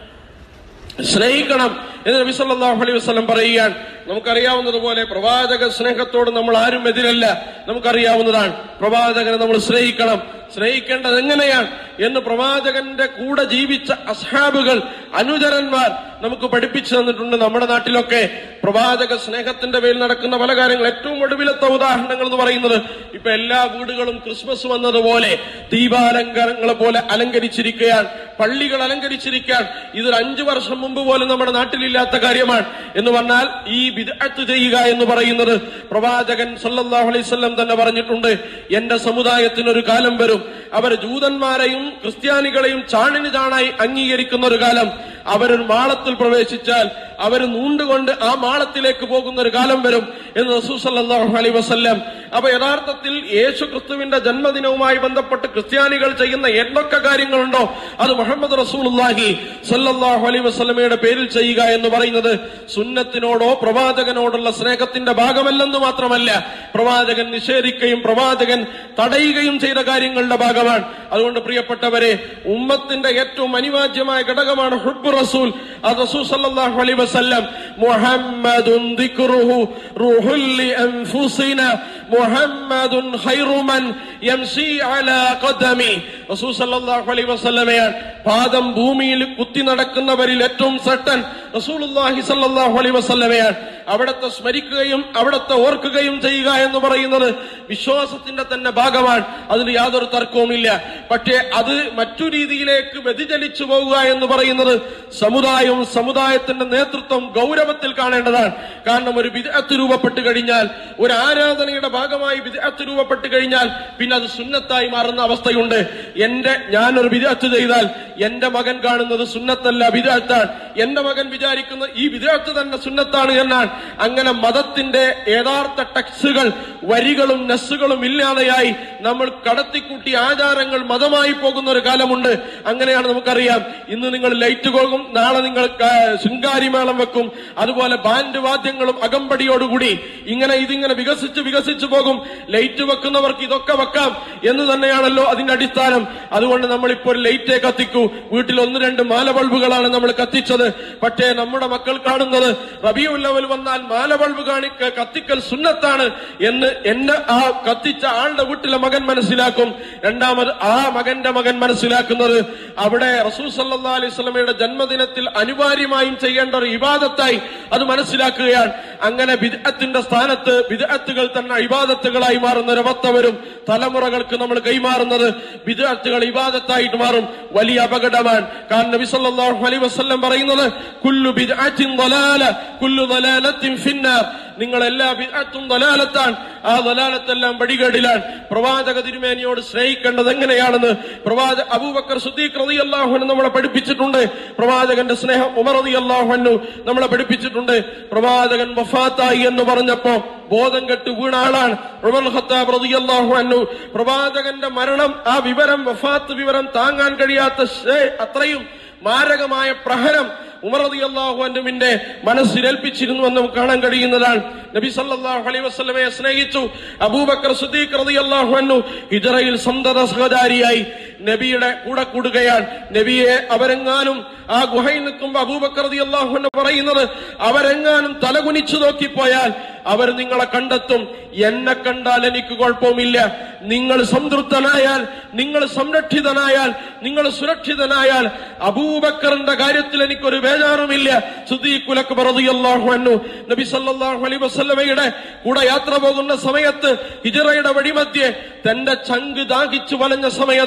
സ്നേഹിക്കണം എന്ന് നബി സല്ലല്ലാഹു അലൈഹി വസല്ലം പറയുകയാണ് നമുക്കറിയാവുന്നതുപോലെ പ്രവാചക സ്നേഹത്തോട് നമ്മൾ ആരും എതിരല്ല നമുക്കറിയാവുന്നതാണ് പ്രവാചകനെ നമ്മൾ സ്നേഹിക്കണം സ്നേഹിക്കേണ്ടത് എങ്ങനെയാണ് എന്ന് പ്രവാചകന്റെ കൂടെ ജീവിച്ച അസ്ഹാബുകൾ അനുചരന്മാർ നമുക്ക് പഠിപ്പിച്ചു തന്നിട്ടുണ്ട് നമ്മുടെ നാട്ടിലൊക്കെ പ്രവാചക സ്നേഹത്തിന്റെ പേരിൽ നടക്കുന്ന പല കാര്യങ്ങൾ ഏറ്റവും ഒടുവിലത്തെ ഉദാഹരണങ്ങൾ എന്ന് പറയുന്നത് ഇപ്പൊ എല്ലാ വീടുകളും ക്രിസ്മസ് വന്നതുപോലെ ദീപാലങ്കാരങ്ങളെ പോലെ അലങ്കരിച്ചിരിക്കുകയാണ് പള്ളികൾ അലങ്കരിച്ചിരിക്കുകയാണ് ഇതൊരു അഞ്ചു വർഷം മുമ്പ് പോലും നമ്മുടെ നാട്ടിലില്ലാത്ത കാര്യമാണ് എന്ന് പറഞ്ഞാൽ ഈ വിദഗ്ധ ചെയ്യുക എന്ന് പറയുന്നത് പ്രവാചകൻ സല്ലല്ലാഹു അലൈഹി വസല്ലം തന്നെ പറഞ്ഞിട്ടുണ്ട് എന്റെ സമുദായത്തിന് ഒരു കാലം വരും അവർ ജൂതന്മാരെയും ക്രിസ്ത്യാനികളെയും ചാണിന് ചാണായി അംഗീകരിക്കുന്ന ഒരു കാലം അവരൊരു മാളത്തിൽ പ്രവേശിച്ചാൽ അവർ നൂണ്ടുകൊണ്ട് ആ മാളത്തിലേക്ക് പോകുന്ന ഒരു കാലം വരും എന്ന് റസൂൽ സല്ലല്ലാഹു അലൈഹി വസല്ലം അപ്പൊ യഥാർത്ഥത്തിൽ യേശു ക്രിസ്തുവിന്റെ ജന്മദിനവുമായി ബന്ധപ്പെട്ട് ക്രിസ്ത്യാനികൾ ചെയ്യുന്ന എന്തൊക്കെ കാര്യങ്ങളുണ്ടോ അത് മുഹമ്മദ് റസൂലുള്ളാഹി സല്ലല്ലാഹു അലൈഹി വസല്ലമയുടെ പേരിൽ ചെയ്യുക എന്ന് പറയുന്നത് സുന്നത്തിനോടോ പ്രവാചകനോടുള്ള സ്നേഹത്തിന്റെ ഭാഗമല്ലെന്ന് മാത്രമല്ല പ്രവാചകൻ നിഷേധിക്കുകയും പ്രവാചകൻ തടയുകയും ചെയ്ത കാര്യങ്ങളുടെ ഭാഗമാണ് അതുകൊണ്ട് പ്രിയപ്പെട്ടവരെ ഉമ്മത്തിന്റെ ഏറ്റവും അനിവാര്യമായ ഘടകമാണ് ഹുബ് റസൂൽ അത് റസൂൽ സല്ലല്ലാഹു അലൈഹി വസല്ലം മുഹമ്മദുൻ ദിക്റുഹു റൂഹുൽ ലിഅൻഫുസിന മുഹമ്മദുൻ ഖൈറു മൻ യംശി അലാ ഖദമി റസൂൽ സല്ലല്ലാഹു അലൈഹി വസല്ലമയാണ് പാദം ഭൂമിയിൽ കുത്തി നടക്കുന്നവരിൽ ഏറ്റവും ശ്രേഷ്ഠൻ റസൂലുള്ളാഹി സല്ലല്ലാഹു അലൈഹി വസല്ലമയാണ് അവിടത്തെ സ്മരിക്കുകയും അവിടത്തെ ഓർക്കുകയും ചെയ്യുക എന്ന് പറയുന്നത് വിശ്വാസത്തിന്റെ തന്നെ ഭാഗമാണ് അതിന് യാതൊരു തർക്കവുമില്ല പക്ഷേ അത് മറ്റു രീതിയിലേക്ക് വ്യതിചലിച്ചു പോവുക എന്ന് പറയുന്നത് സമുദായവും സമുദായത്തിന്റെ നേതൃത്വം ഗൗരവത്തിൽ കാണേണ്ടതാണ് കാരണം ഒരു വിദഗ്ധ രൂപപ്പെട്ട് കഴിഞ്ഞാൽ ഒരു ആരാധനയുടെ ഭാഗമായി വിദഗ്ധ രൂപപ്പെട്ട് കഴിഞ്ഞാൽ പിന്നെ അത് സുന്നത്തായി മാറുന്ന അവസ്ഥയുണ്ട് എന്റെ ഞാനൊരു വിദഗ്ധ ചെയ്താൽ എന്റെ മകൻ കാണുന്നത് സുന്നത്തല്ല വിദഗ്ധാണ് എന്റെ മകൻ വിചാരിക്കുന്നത് ഈ വിദഗ്ധ തന്നെ സുന്നത്താണ് എന്നാണ് അങ്ങനെ മതത്തിന്റെ യഥാർത്ഥ ടെക്സ്റ്റുകൾ വരികളും നെസ്സുകളും ഇല്ലാതെയായി നമ്മൾ കടത്തിക്കൂട്ടി ആചാരങ്ങൾ മതമായി പോകുന്ന ഒരു കാലമുണ്ട് അങ്ങനെയാണ് നമുക്കറിയാം ഇന്ന് നിങ്ങൾ ലൈറ്റ് പോകും നാളെ നിങ്ങൾ ക- ശൃംഗാരിമേളം വെക്കും അതുപോലെ ബാൻഡ് വാദ്യങ്ങളും അകമ്പടിയോടുകൂടി ഇങ്ങനെ ഇതിങ്ങനെ വികസിച്ച് വികസിച്ചു പോകും ലൈറ്റ് വെക്കുന്നവർക്ക് ഇതൊക്കെ വെക്കാം എന്ന് തന്നെയാണല്ലോ അതിന്റെ അടിസ്ഥാനം അതുകൊണ്ട് നമ്മളിപ്പോൾ ഒരു ലൈറ്റേ കത്തിക്കൂ വീട്ടിൽ ഒന്ന് രണ്ട് മാല ബൾബുകളാണ് നമ്മൾ കത്തിച്ചത് പക്ഷേ നമ്മുടെ മക്കൾ കാണുന്നത് റബിയുൽ ലെവൽ വന്നാൽ മാല ബൾബ് കാണിക്ക കത്തിക്കൽ സുന്നത്താണ് എന്ന് എന്നെ ആ കത്തിച്ച ആളുടെ വീട്ടിലെ മകൻ മനസ്സിലാക്കും രണ്ടാമത് ആ മകന്റെ മകൻ മനസ്സിലാക്കുന്നത് അവിടെ റസൂൽ സല്ലല്ലാഹു അലൈഹി വസല്ലമയുടെ ജന്മദിനത്തിൽ അനിവാര്യമായും ചെയ്യേണ്ട ഒരു ഇബാദത്തായി അത് മനസ്സിലാക്കുകയാണ് അങ്ങനെ ബിദ്അത്തിന്റെ സ്ഥാനത്ത് ബിദ്അത്തുകൾ തന്നെ ഇബാദത്തുകളായി മാറുന്ന ഒരവസ്ഥ വരും തലമുറകൾക്ക് നമ്മൾ കൈമാറുന്നത് ബിദ്അത്തുകൾ ഇബാദത്തായിട്ട് മാറും വലിയ അപകടമാണ് കാരണം നബി സല്ലല്ലാഹു അലൈഹി വസല്ലം പറയുന്നത് കുല്ലു ബിദ്അത്തിൻ ളലാല കുല്ലു ളലാലത്തിൻ ഫിന്നാർ നിങ്ങൾ എല്ലാ ബിദ്അത്തും ദലാലത്താണ് ആ ദലാലത്തെല്ലാം പടികേടിലാണ് പ്രവാചക തിരുമേനിയോട് സ്നേഹിക്കേണ്ടത് എങ്ങനെയാണെന്ന് പ്രവാചക അബൂബക്കർ സുദ്ദീഖ് റളിയല്ലാഹു അൻഹു നമ്മളെ പഠിപ്പിച്ചിട്ടുണ്ട് പ്രവാചകന്റെ സ്നേഹം ഉമർ റളിയല്ലാഹു അൻഹു നമ്മളെ പഠിപ്പിച്ചിട്ടുണ്ട് പ്രവാചകൻ വഫാത്തായി എന്ന് പറഞ്ഞപ്പോ ബോധം കെട്ട് വീണ ആളാണ് ഉമർ ഖത്താബ് റളിയല്ലാഹു അൻഹു പ്രവാചകന്റെ മരണം ആ വിവരം വഫാത്ത് വിവരം താങ്ങാൻ കഴിയാത്ത ശേ- അത്രയും മാരകമായ പ്രഹരം ഉമർ റളിയല്ലാഹു അൻഹുവിന്റെ മനസ്സിലേൽപ്പിച്ചിരുന്നു എന്ന് നമുക്ക് കാണാൻ കഴിയുന്നതാണ് നബി സല്ലല്ലാഹു അലൈഹി വസല്ലമയെ സ്നേഹിച്ചു അബൂബക്കർ സിദ്ദീഖ് റളിയല്ലാഹു അൻഹു ഹിജറയിൽ സന്തത സഹചാരിയായി നബിയുടെ കൂടെ കൂടുകയാണ് നബിയെ അവരെങ്ങാനും ആ ഗുഹയിൽ നിൽക്കുമ്പോൾ അബൂബക്കർ റളിയല്ലാഹു അൻഹു പറയുന്നത് അവരെങ്ങാനും തലകുനിച്ചു നോക്കിപ്പോയാൽ അവർ നിങ്ങളെ കണ്ടെത്തും എന്നെ കണ്ടാൽ എനിക്ക് കുഴപ്പമില്ല നിങ്ങൾ സംതൃപ്തനായാൽ നിങ്ങൾ സംരക്ഷിതനായാൽ നിങ്ങൾ സുരക്ഷിതനായാൽ അബൂബക്കറിന്റെ കാര്യത്തിൽ എനിക്കൊരു ബേജാറുമില്ല സുദ്ദീഖുൽ അക്ബർ റളിയല്ലാഹു അൻഹു നബി സല്ലല്ലാഹു അലൈഹി വസല്ലമയുടെ കൂടെ യാത്ര പോകുന്ന സമയത്ത് ഹിജറയുടെ വഴിമധ്യേ തന്റെ ചങ്ക് ദാഹിച്ചു വലഞ്ഞ സമയത്ത്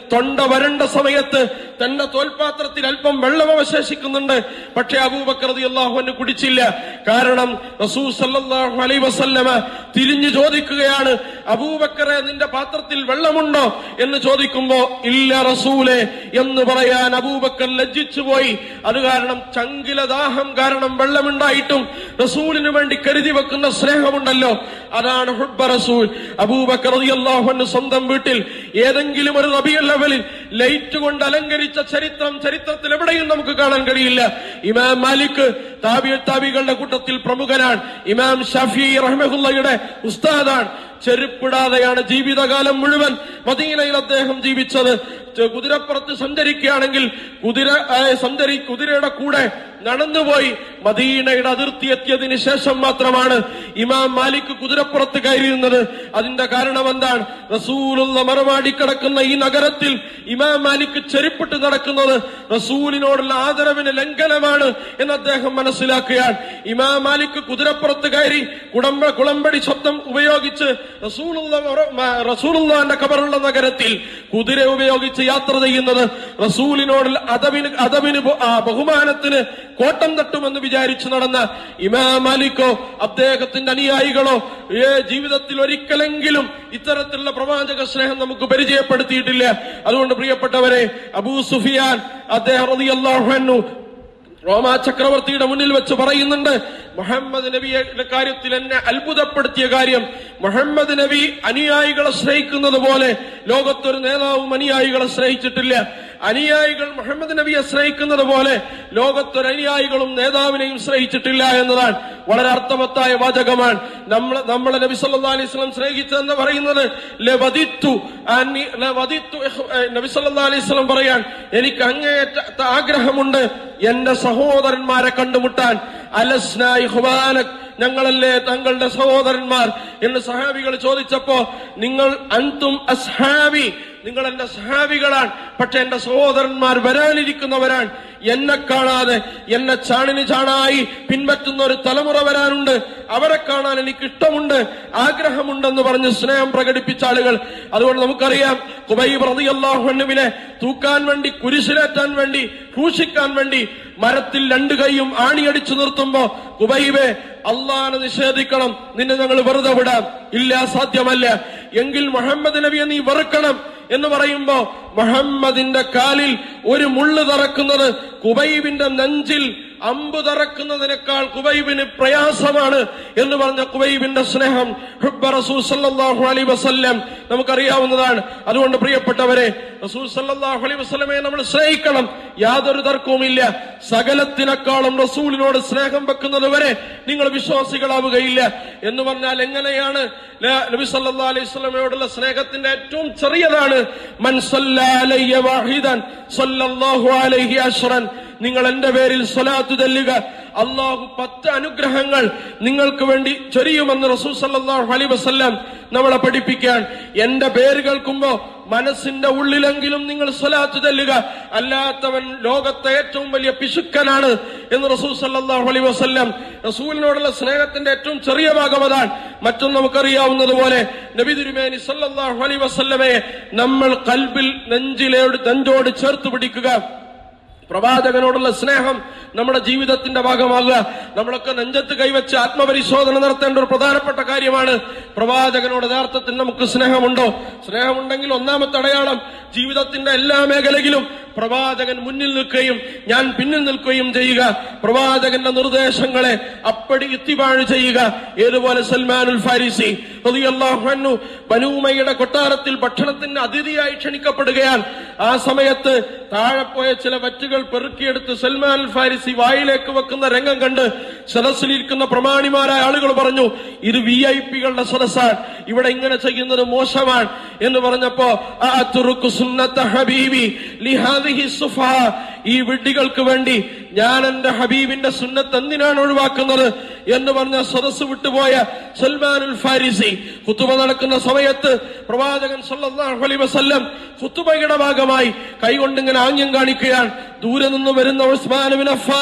തൊണ്ട വരണ്ട സമയത്ത് തന്റെ തോൽപാത്രത്തിൽ അല്പം വെള്ളം അവശേഷിക്കുന്നുണ്ട് പക്ഷെ അബൂബക്കർ അള്ളാഹുവിന് കുടിച്ചില്ല കാരണം റസൂ സല്ലല്ലാഹു അലൈഹി വസല്ലമ തിരിഞ്ഞു ചോദിക്കുകയാണ് അബൂബക്കറെ നിന്റെ പാത്രത്തിൽ വെള്ളമുണ്ടോ എന്ന് ചോദിക്കുമ്പോ ഇല്ല റസൂലെ എന്ന് പറയാൻ അബൂബക്കർ ലജ്ജിച്ചു പോയി അത് കാരണം ചങ്കില ദാഹം കാരണം വെള്ളമുണ്ടായിട്ടും റസൂലിന് വേണ്ടി കരുതി വെക്കുന്ന സ്നേഹമുണ്ടല്ലോ അതാണ് ഹുബ്ബ റസൂൽ അബൂബക്കർ റളിയല്ലാഹു സ്വന്തം വീട്ടിൽ ഏതെങ്കിലും ഒരു റബിയൽ ലെവലിൽ ലൈറ്റ് കൊണ്ട് അലങ്കരിച്ച ചരിത്രം ചരിത്രത്തിൽ എവിടെയും നമുക്ക് കാണാൻ കഴിയില്ല ഇമാം മാലിക് താബി താബികളുടെ കൂട്ടത്തിൽ പ്രമുഖനാണ് ഇമാം ഷഫി റഹ്മഹുല്ലയുടെ ഉസ്താദാണ് ചെരുപ്പിടാതെയാണ് ജീവിതകാലം മുഴുവൻ മദീനയിൽ അദ്ദേഹം ജീവിച്ചത് ചെ- കുതിരപ്പുറത്ത് സഞ്ചരിക്കുകയാണെങ്കിൽ കുതിര ആ, സഞ്ചരി കുതിരയുടെ കൂടെ നടന്നുപോയി മദീനയുടെ അതിർത്തി എത്തിയതിനു ശേഷം മാത്രമാണ് ഇമാം മാലിക് കുതിരപ്പുറത്ത് കയറിയിരുന്നത് അതിന്റെ കാരണം എന്താണ് റസൂലുള്ള മറമാടി കിടക്കുന്ന ഈ നഗരത്തിൽ ഇമാം മാലിക് ചെരുപ്പിട്ട് നടക്കുന്നത് റസൂലിനോടുള്ള ആദരവിന് ലംഘനമാണ് എന്ന് അദ്ദേഹം മനസ്സിലാക്കുകയാണ് ഇമാം മാലിക് കുതിരപ്പുറത്ത് കയറി കുടമ്പ കുളമ്പടി ശബ്ദം ഉപയോഗിച്ച് റസൂലുള്ള മറ- മ- റസൂലുള്ളാന്റെ കബറുള്ള നഗരത്തിൽ കുതിര ഉപയോഗിച്ച് യാത്ര ചെയ്യുന്നത് റസൂലിനോടുള്ള അതവിന് അതവിന് ബഹു- ആ, ബഹുമാനത്തിന് കോട്ടം തട്ടുമെന്ന് വിചാരിച്ചു നടന്ന ഇമാം മാലിക്കോ അദ്ദേഹത്തിന്റെ അനുയായികളോ ഏ, ജീവിതത്തിൽ ഒരിക്കലെങ്കിലും ഇത്തരത്തിലുള്ള പ്രവാചക സ്നേഹം നമുക്ക് പരിചയപ്പെടുത്തിയിട്ടില്ല അതുകൊണ്ട് പ്രിയപ്പെട്ടവരെ അബൂ സുഫിയാൻ അദ്ദേഹം റളിയല്ലാഹു അൻഹു റോമാ ചക്രവർത്തിയുടെ മുന്നിൽ വെച്ച് പറയുന്നുണ്ട് മുഹമ്മദ് നബിയുടെ കാര്യത്തിൽ എന്നെ അത്ഭുതപ്പെടുത്തിയ കാര്യം മുഹമ്മദ് നബി അനുയായികളെ സ്നേഹിക്കുന്നത് പോലെ ലോകത്തൊരു നേതാവും അനുയായികളെ സ്നേഹിച്ചിട്ടില്ല അനുയായികൾ മുഹമ്മദ് നബിയെ സ്നേഹിക്കുന്നത് പോലെ ലോകത്തൊരു അനുയായികളും നേതാവിനെയും സ്നേഹിച്ചിട്ടില്ല എന്നതാണ് വളരെ അർത്ഥവത്തായ വാചകമാണ് നമ്മൾ നമ്മളെ നബി സല്ലല്ലാഹു അലൈഹി വസല്ലം സ്നേഹിച്ചതെന്ന് പറയുന്നത് ലവദിത്തു അന്നി- ലവദിത്തു ഇഖ്- ഏ, നബി സല്ലല്ലാഹു അലൈഹി വസല്ലം പറയാൻ എനിക്ക് അങ്ങേയറ്റ ആഗ്രഹമുണ്ട് എന്റെ സഹോദരന്മാരെ കണ്ടുമുട്ടാൻ അലസ്നായി ഹുബാനക് ഞങ്ങളല്ലേ തങ്ങളുടെ സഹോദരന്മാർ എന്ന് സഹാബികൾ ചോദിച്ചപ്പോ നിങ്ങൾ അൻതും അസ്ഹാബി നിങ്ങൾ എന്റെ സഹാബികളാണ് പക്ഷെ എന്റെ സഹോദരന്മാർ വരാനിരിക്കുന്നവരാണ് എന്നെ കാണാതെ എന്നെ ചാണിന് ചാണായി പിൻപറ്റുന്ന ഒരു തലമുറ വരാനുണ്ട് അവരെ കാണാൻ എനിക്ക് ഇഷ്ടമുണ്ട് ആഗ്രഹമുണ്ടെന്ന് പറഞ്ഞ് സ്നേഹം പ്രകടിപ്പിച്ച ആളുകൾ അതുകൊണ്ട് നമുക്കറിയാം കുബൈബ് റളിയല്ലാഹുവിനെ തൂക്കാൻ വേണ്ടി കുരിശിലേറ്റാൻ വേണ്ടി ക്രൂശിക്കാൻ വേണ്ടി മരത്തിൽ രണ്ടു കൈയും ആണിയടിച്ചു നിർത്തുമ്പോ കുബൈബെ അള്ളാനെ നിഷേധിക്കണം നിന്നെ ഞങ്ങൾ വെറുതെ വിടാം ഇല്ല സാധ്യമല്ല എങ്കിൽ മുഹമ്മദ് നബിയെ നീ വെറുക്കണം എന്ന് പറയുമ്പോ മുഹമ്മദിന്റെ കാലിൽ ഒരു മുള്ള് തറക്കുന്നത് കുബൈബിന്റെ നെഞ്ചിൽ അമ്പ് തറക്കുന്നതിനേക്കാൾ കുബൈബിന് പ്രയാസമാണ് എന്ന് പറഞ്ഞ കുബൈബിന്റെ സ്നേഹം ഹുബ്ബ റസൂൽ സല്ലല്ലാഹു അലൈഹി വസല്ലം നമുക്കറിയാവുന്നതാണ് അതുകൊണ്ട് പ്രിയപ്പെട്ടവരെ റസൂൽ സല്ലല്ലാഹു അലൈഹി വസല്ലമയെ നമ്മൾ സ്നേഹിക്കണം യാതൊരു തർക്കവുമില്ല സകലത്തിനേക്കാളും റസൂലിനോട് സ്നേഹം വെക്കുന്നത് വരെ നിങ്ങൾ വിശ്വാസികളാവുകയില്ല എന്ന് പറഞ്ഞാൽ എങ്ങനെയാണ് ല- നബി സല്ലല്ലാഹു അലൈഹി വസല്ലമയോടുള്ള സ്നേഹത്തിന്റെ ഏറ്റവും ചെറിയതാണ് മൻ സല്ലാ അലയ്യ വാഹിദൻ സല്ലല്ലാഹു അലൈഹി അശ്റൻ നിങ്ങൾ എന്റെ പേരിൽ സ്വലാത്ത് ചെല്ലുക അള്ളാഹു പത്ത് അനുഗ്രഹങ്ങൾ നിങ്ങൾക്ക് വേണ്ടി ചൊരിയുമെന്ന് റസൂൽ സല്ലല്ലാഹു അലൈഹി വസല്ലം നമ്മളെ പഠിപ്പിക്കാൻ എന്റെ പേര് കേൾക്കുമ്പോ മനസ്സിന്റെ ഉള്ളിലെങ്കിലും നിങ്ങൾ സ്വലാത്ത് ചെല്ലുക അല്ലാത്തവൻ ലോകത്തെ ഏറ്റവും വലിയ പിശുക്കനാണ് എന്ന് റസൂൽ സല്ലല്ലാഹു അലൈഹി വസല്ലം റസൂലിനോടുള്ള സ്നേഹത്തിന്റെ ഏറ്റവും ചെറിയ ഭാഗം അതാണ് മറ്റൊന്ന് നമുക്കറിയാവുന്നത് പോലെ നബി തിരുമേനി സല്ലല്ലാഹു അലൈഹി വസല്ലമയെ നമ്മൾ കൽബിൽ നെഞ്ചിലോട് നെഞ്ചോട് ചേർത്ത് പിടിക്കുക പ്രവാചകനോടുള്ള സ്നേഹം നമ്മുടെ ജീവിതത്തിന്റെ ഭാഗമാകുക നമ്മളൊക്കെ നെഞ്ചത്ത് കൈവച്ച് ആത്മപരിശോധന നടത്തേണ്ട ഒരു പ്രധാനപ്പെട്ട കാര്യമാണ് പ്രവാചകനോട് യഥാർത്ഥത്തിൽ നമുക്ക് സ്നേഹമുണ്ടോ സ്നേഹമുണ്ടെങ്കിൽ ഒന്നാമത്തെ അടയാളം ജീവിതത്തിന്റെ എല്ലാ മേഖലയിലും പ്രവാചകൻ മുന്നിൽ നിൽക്കുകയും ഞാൻ പിന്നിൽ നിൽക്കുകയും ചെയ്യുക പ്രവാചകന്റെ നിർദ്ദേശങ്ങളെ അപ്പടി ഇത്തിവാഴ് ചെയ്യുക ഏതുപോലെ സൽമാനുൽ ഫാരിസി റളിയല്ലാഹു അൻഹു ബനൂമയുടെ കൊട്ടാരത്തിൽ ഭക്ഷണത്തിന് അതിഥിയായി ക്ഷണിക്കപ്പെടുകയാണ് ആ സമയത്ത് താഴെ പോയ ചില വറ്റുകൾ പെറുക്കിയെടുത്ത് സൽമാൻ അൽ ഫാരിസി വായിലേക്ക് വെക്കുന്ന രംഗം കണ്ട് സദസ്സിലിരിക്കുന്ന പ്രമാണിമാരായ ആളുകൾ പറഞ്ഞു ഇത് വി ഐ പികളുടെ സദസ്സാണ് ഇവിടെ ഇങ്ങനെ ചെയ്യുന്നത് മോശമാണ് എന്ന് പറഞ്ഞപ്പോ "അഅ്തുറുക്കു സുന്നത്ത ഹബീബി ലിഹാദിഹി സുഫാ." ഈ വിഡ്ഢികൾക്ക് വേണ്ടി ഞാൻ എന്റെ ഹബീബിന്റെ സുന്നത്ത് എന്തിനാണ് ഒഴിവാക്കുന്നത് എന്ന് പറഞ്ഞ സദസ്സ് വിട്ടുപോയ സൽമാനുൽ ഫാരിസി ഖുത്തുബ നടക്കുന്ന സമയത്ത് പ്രവാചകൻ സല്ലല്ലാഹു അലൈഹി വസല്ലം ഖുത്തുബയുടെ ഭാഗമായി കൈകൊണ്ടിങ്ങനെ ആംഗ്യം കാണിക്കുകയാണ് ദൂരെ നിന്ന് വരുന്ന ഉസ്മാൻ ബിൻ അഫ്ഫാൻ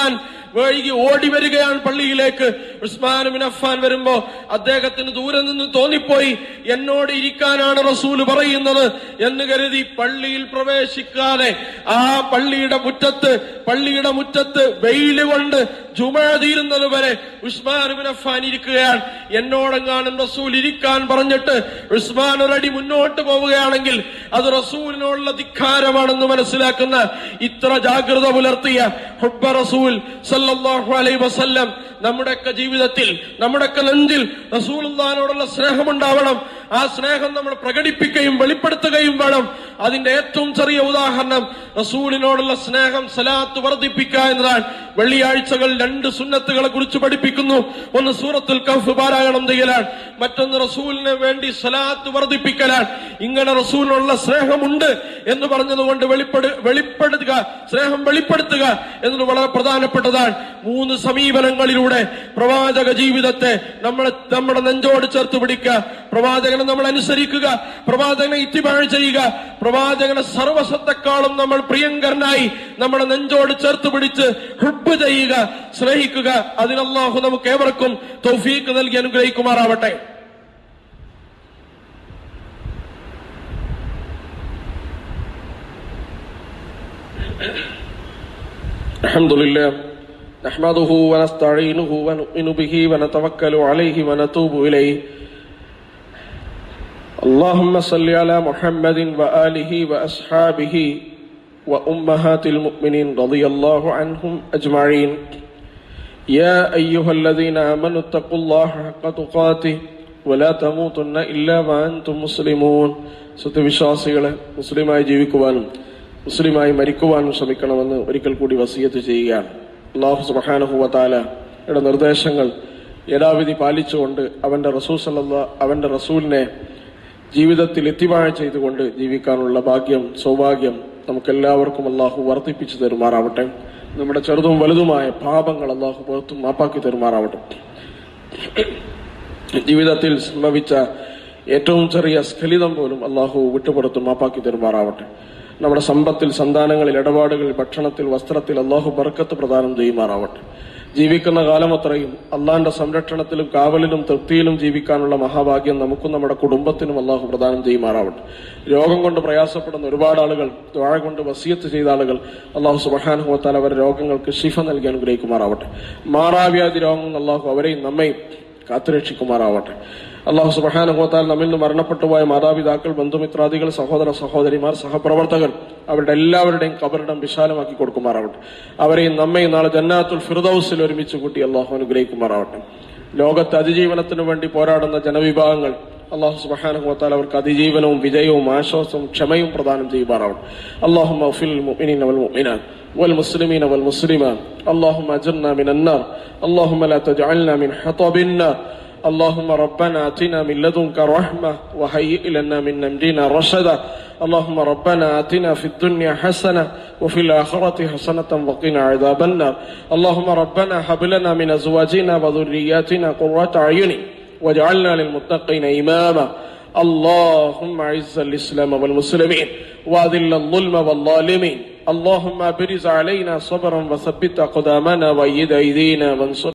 വൈകി ഓടി വരികയാണ് പള്ളിയിലേക്ക് ഉസ്മാൻ ബിൻ അഫ്ഫാൻ വരുമ്പോ അദ്ദേഹത്തിന് ദൂരെ നിന്ന് തോന്നിപ്പോയി എന്നോട് ഇരിക്കാനാണ് റസൂല് പറയുന്നത് എന്ന് കരുതി പള്ളിയിൽ പ്രവേശിക്കാതെ ആ പള്ളിയുടെ മുറ്റത്ത് പള്ളിയുടെ മുറ്റത്ത് വെയില് കൊണ്ട് ജുമ തീരുന്നത് വരെ ഉസ്മാൻ ബിൻ അഫ്ഫാൻ ഇരിക്കുകയാണ് എന്നോടെങ്ങാനും റസൂൽ ഇരിക്കാൻ പറഞ്ഞിട്ട് ഉസ്മാൻ ഒരടി മുന്നോട്ട് പോവുകയാണെങ്കിൽ അത് റസൂലിനോടുള്ള ധിക്കാരമാണെന്ന് മനസ്സിലാക്കുന്ന ഇത്ര ജാഗ്രത പുലർത്തിയ ഹുബ്ബ റസൂൽ സല്ലല്ലാഹു അലൈഹി വസല്ലം നമ്മുടെയൊക്കെ ജീവിതത്തിൽ നമ്മുടെയൊക്കെ നെഞ്ചിൽ റസൂലുള്ളാഹിനോടുള്ള സ്നേഹമുണ്ടാവണം ആ സ്നേഹം നമ്മൾ പ്രകടിപ്പിക്കുകയും വെളിപ്പെടുത്തുകയും വേണം അതിന്റെ ഏറ്റവും ചെറിയ ഉദാഹരണം റസൂലിനോടുള്ള സ്നേഹം സലാത്ത് വർദ്ധിപ്പിക്കുക എന്നതാണ് വെള്ളിയാഴ്ചകൾ രണ്ട് സുന്നത്തുകളെ കുറിച്ച് പഠിപ്പിക്കുന്നു ഒന്ന് സൂറത്തുൽ കഫ് പാരായണം ചെയ്യലാണ് മറ്റൊന്ന് റസൂലിന് വേണ്ടി സലാത്ത് വർദ്ധിപ്പിക്കലാണ് ഇങ്ങനെ റസൂലിനുള്ള സ്നേഹമുണ്ട് എന്ന് പറഞ്ഞതുകൊണ്ട് വെളിപ്പെടു വെളിപ്പെടുത്തുക സ്നേഹം വെളിപ്പെടുത്തുക എന്നത് വളരെ പ്രധാനപ്പെട്ടതാണ് മൂന്ന് സമീപനങ്ങളിലൂടെ പ്രവാചക ജീവിതത്തെ നമ്മളെ നമ്മുടെ നെഞ്ചോട് ചേർത്ത് പിടിക്കുക പ്രവാചകനെ നമ്മൾ അനുസരിക്കുക പ്രവാചകനെ ഇത്തിബാഴ് ചെയ്യുക പ്രവാചകനെ സർവസത്തെക്കാളും നമ്മൾ പ്രിയങ്കരനായി നമ്മുടെ നെഞ്ചോട് ചേർത്ത് പിടിച്ച് ഹുബ് ചെയ്യുക സ്നേഹിക്കുക അതിനല്ലാഹു നമുക്ക് ഏവർക്കും തൗഫീക്ക് നൽകി അനുഗ്രഹിക്കുമാറാവട്ടെ الحمد لله نحمده ونستعينه ونؤمن به ونتوكل عليه ونتوب إليه اللهم صل على محمد وآله وأصحابه وأمهات المؤمنين رضي الله عنهم أجمعين يا أيها الذين آمنوا اتقوا الله حق تقاته ولا تموتن إلا وأنتم مسلمون സത്യവിശ്വാസികളെ മുസ്ലിമായി ജീവിക്കുവാനും മുസ്ലിമായി മരിക്കുവാനും ശ്രമിക്കണമെന്ന് ഒരിക്കൽ കൂടി വസീയത്ത് ചെയ്യുകയാണ് അള്ളാഹു സുബാനഹുവത്താലയുടെ നിർദ്ദേശങ്ങൾ യഥാവിധി പാലിച്ചുകൊണ്ട് അവന്റെ റസൂൽ സല്ല അവന്റെ റസൂലിനെ ജീവിതത്തിൽ എത്തിവാഴ ചെയ്തുകൊണ്ട് ജീവിക്കാനുള്ള ഭാഗ്യം സൗഭാഗ്യം നമുക്കെല്ലാവർക്കും അള്ളാഹു വർദ്ധിപ്പിച്ചു തരുമാറാവട്ടെ നമ്മുടെ ചെറുതും വലുതുമായ പാപങ്ങൾ അള്ളാഹു പുറത്തും മാപ്പാക്കി തരുമാറാവട്ടെ ജീവിതത്തിൽ സംഭവിച്ച ഏറ്റവും ചെറിയ സ്ഖലിതം പോലും അള്ളാഹു വിട്ടുപുറത്തും മാപ്പാക്കി തരുമാറാവട്ടെ നമ്മുടെ സമ്പത്തിൽ സന്താനങ്ങളിൽ ഇടപാടുകളിൽ ഭക്ഷണത്തിൽ വസ്ത്രത്തിൽ അള്ളാഹു ബർക്കത്ത് പ്രദാനം ചെയ്യുമാറാവട്ടെ ജീവിക്കുന്ന കാലമത്രയും അള്ളാന്റെ സംരക്ഷണത്തിലും കാവലിലും തൃപ്തിയിലും ജീവിക്കാനുള്ള മഹാഭാഗ്യം നമുക്കും നമ്മുടെ കുടുംബത്തിനും അള്ളാഹു പ്രദാനം ചെയ്യുമാറാവട്ടെ രോഗം കൊണ്ട് പ്രയാസപ്പെടുന്ന ഒരുപാട് ആളുകൾ ദ്വാഴ കൊണ്ട് വസിയത്ത് ചെയ്ത ആളുകൾ അള്ളാഹു സുബഹാനുഭവത്താൽ അവരുടെ രോഗങ്ങൾക്ക് ശിഫ നൽകി അനുഗ്രഹിക്കുമാറാവട്ടെ മാറാവ്യാധി രോഗങ്ങൾ അള്ളാഹു അവരെയും നമ്മയും കാത്തുരക്ഷിക്കുമാറാവട്ടെ അള്ളാഹു സുബഹാനുഭവത്താൽ നമ്മിൽ നിന്ന് മരണപ്പെട്ടുപോയ മാതാപിതാക്കൾ ബന്ധുമിത്രാദികൾ സഹോദര സഹോദരിമാർ സഹപ്രവർത്തകർ അവരുടെ എല്ലാവരുടെയും കബറിടം വിശാലമാക്കി കൊടുക്കുമാറാവട്ടെ അവരെയും നമ്മയും നാളെ ജന്നാത്തുൽ ഫിർദൌസിൽ ഒരുമിച്ച് കൂട്ടി അള്ളാഹു അനുഗ്രഹിക്കുമാറാവട്ടെ ലോകത്ത് അതിജീവനത്തിനു വേണ്ടി പോരാടുന്ന ജനവിഭാഗങ്ങൾ അള്ളാഹു സുബഹാനുഭവത്താൽ അവർക്ക് അതിജീവനവും വിജയവും ആശ്വാസവും ക്ഷമയും പ്രദാനം ചെയ്യുമാറാവട്ടെ അള്ളാഹു മഫിൽ മുഅ്മിനീന വൽ മുഅ്മിനാത്ത് والمسلمين والمسلمات اللهم اجرنا من النار اللهم لا تجعلنا من حطب النار اللهم ربنا اتنا من لدنك رحمه وهيئ لنا من امرنا رشدا اللهم ربنا اتنا في الدنيا حسنه وفي الاخره حسنه وقنا عذاب النار اللهم ربنا هب لنا من ازواجنا وذرياتنا قره اعين واجعلنا للمتقين اماما اللهم اعز الاسلام والمسلمين واذل الظلم والظالمين اللهم ابرز علينا صبرا وثبت اقدامنا وايد ايدينا وانصر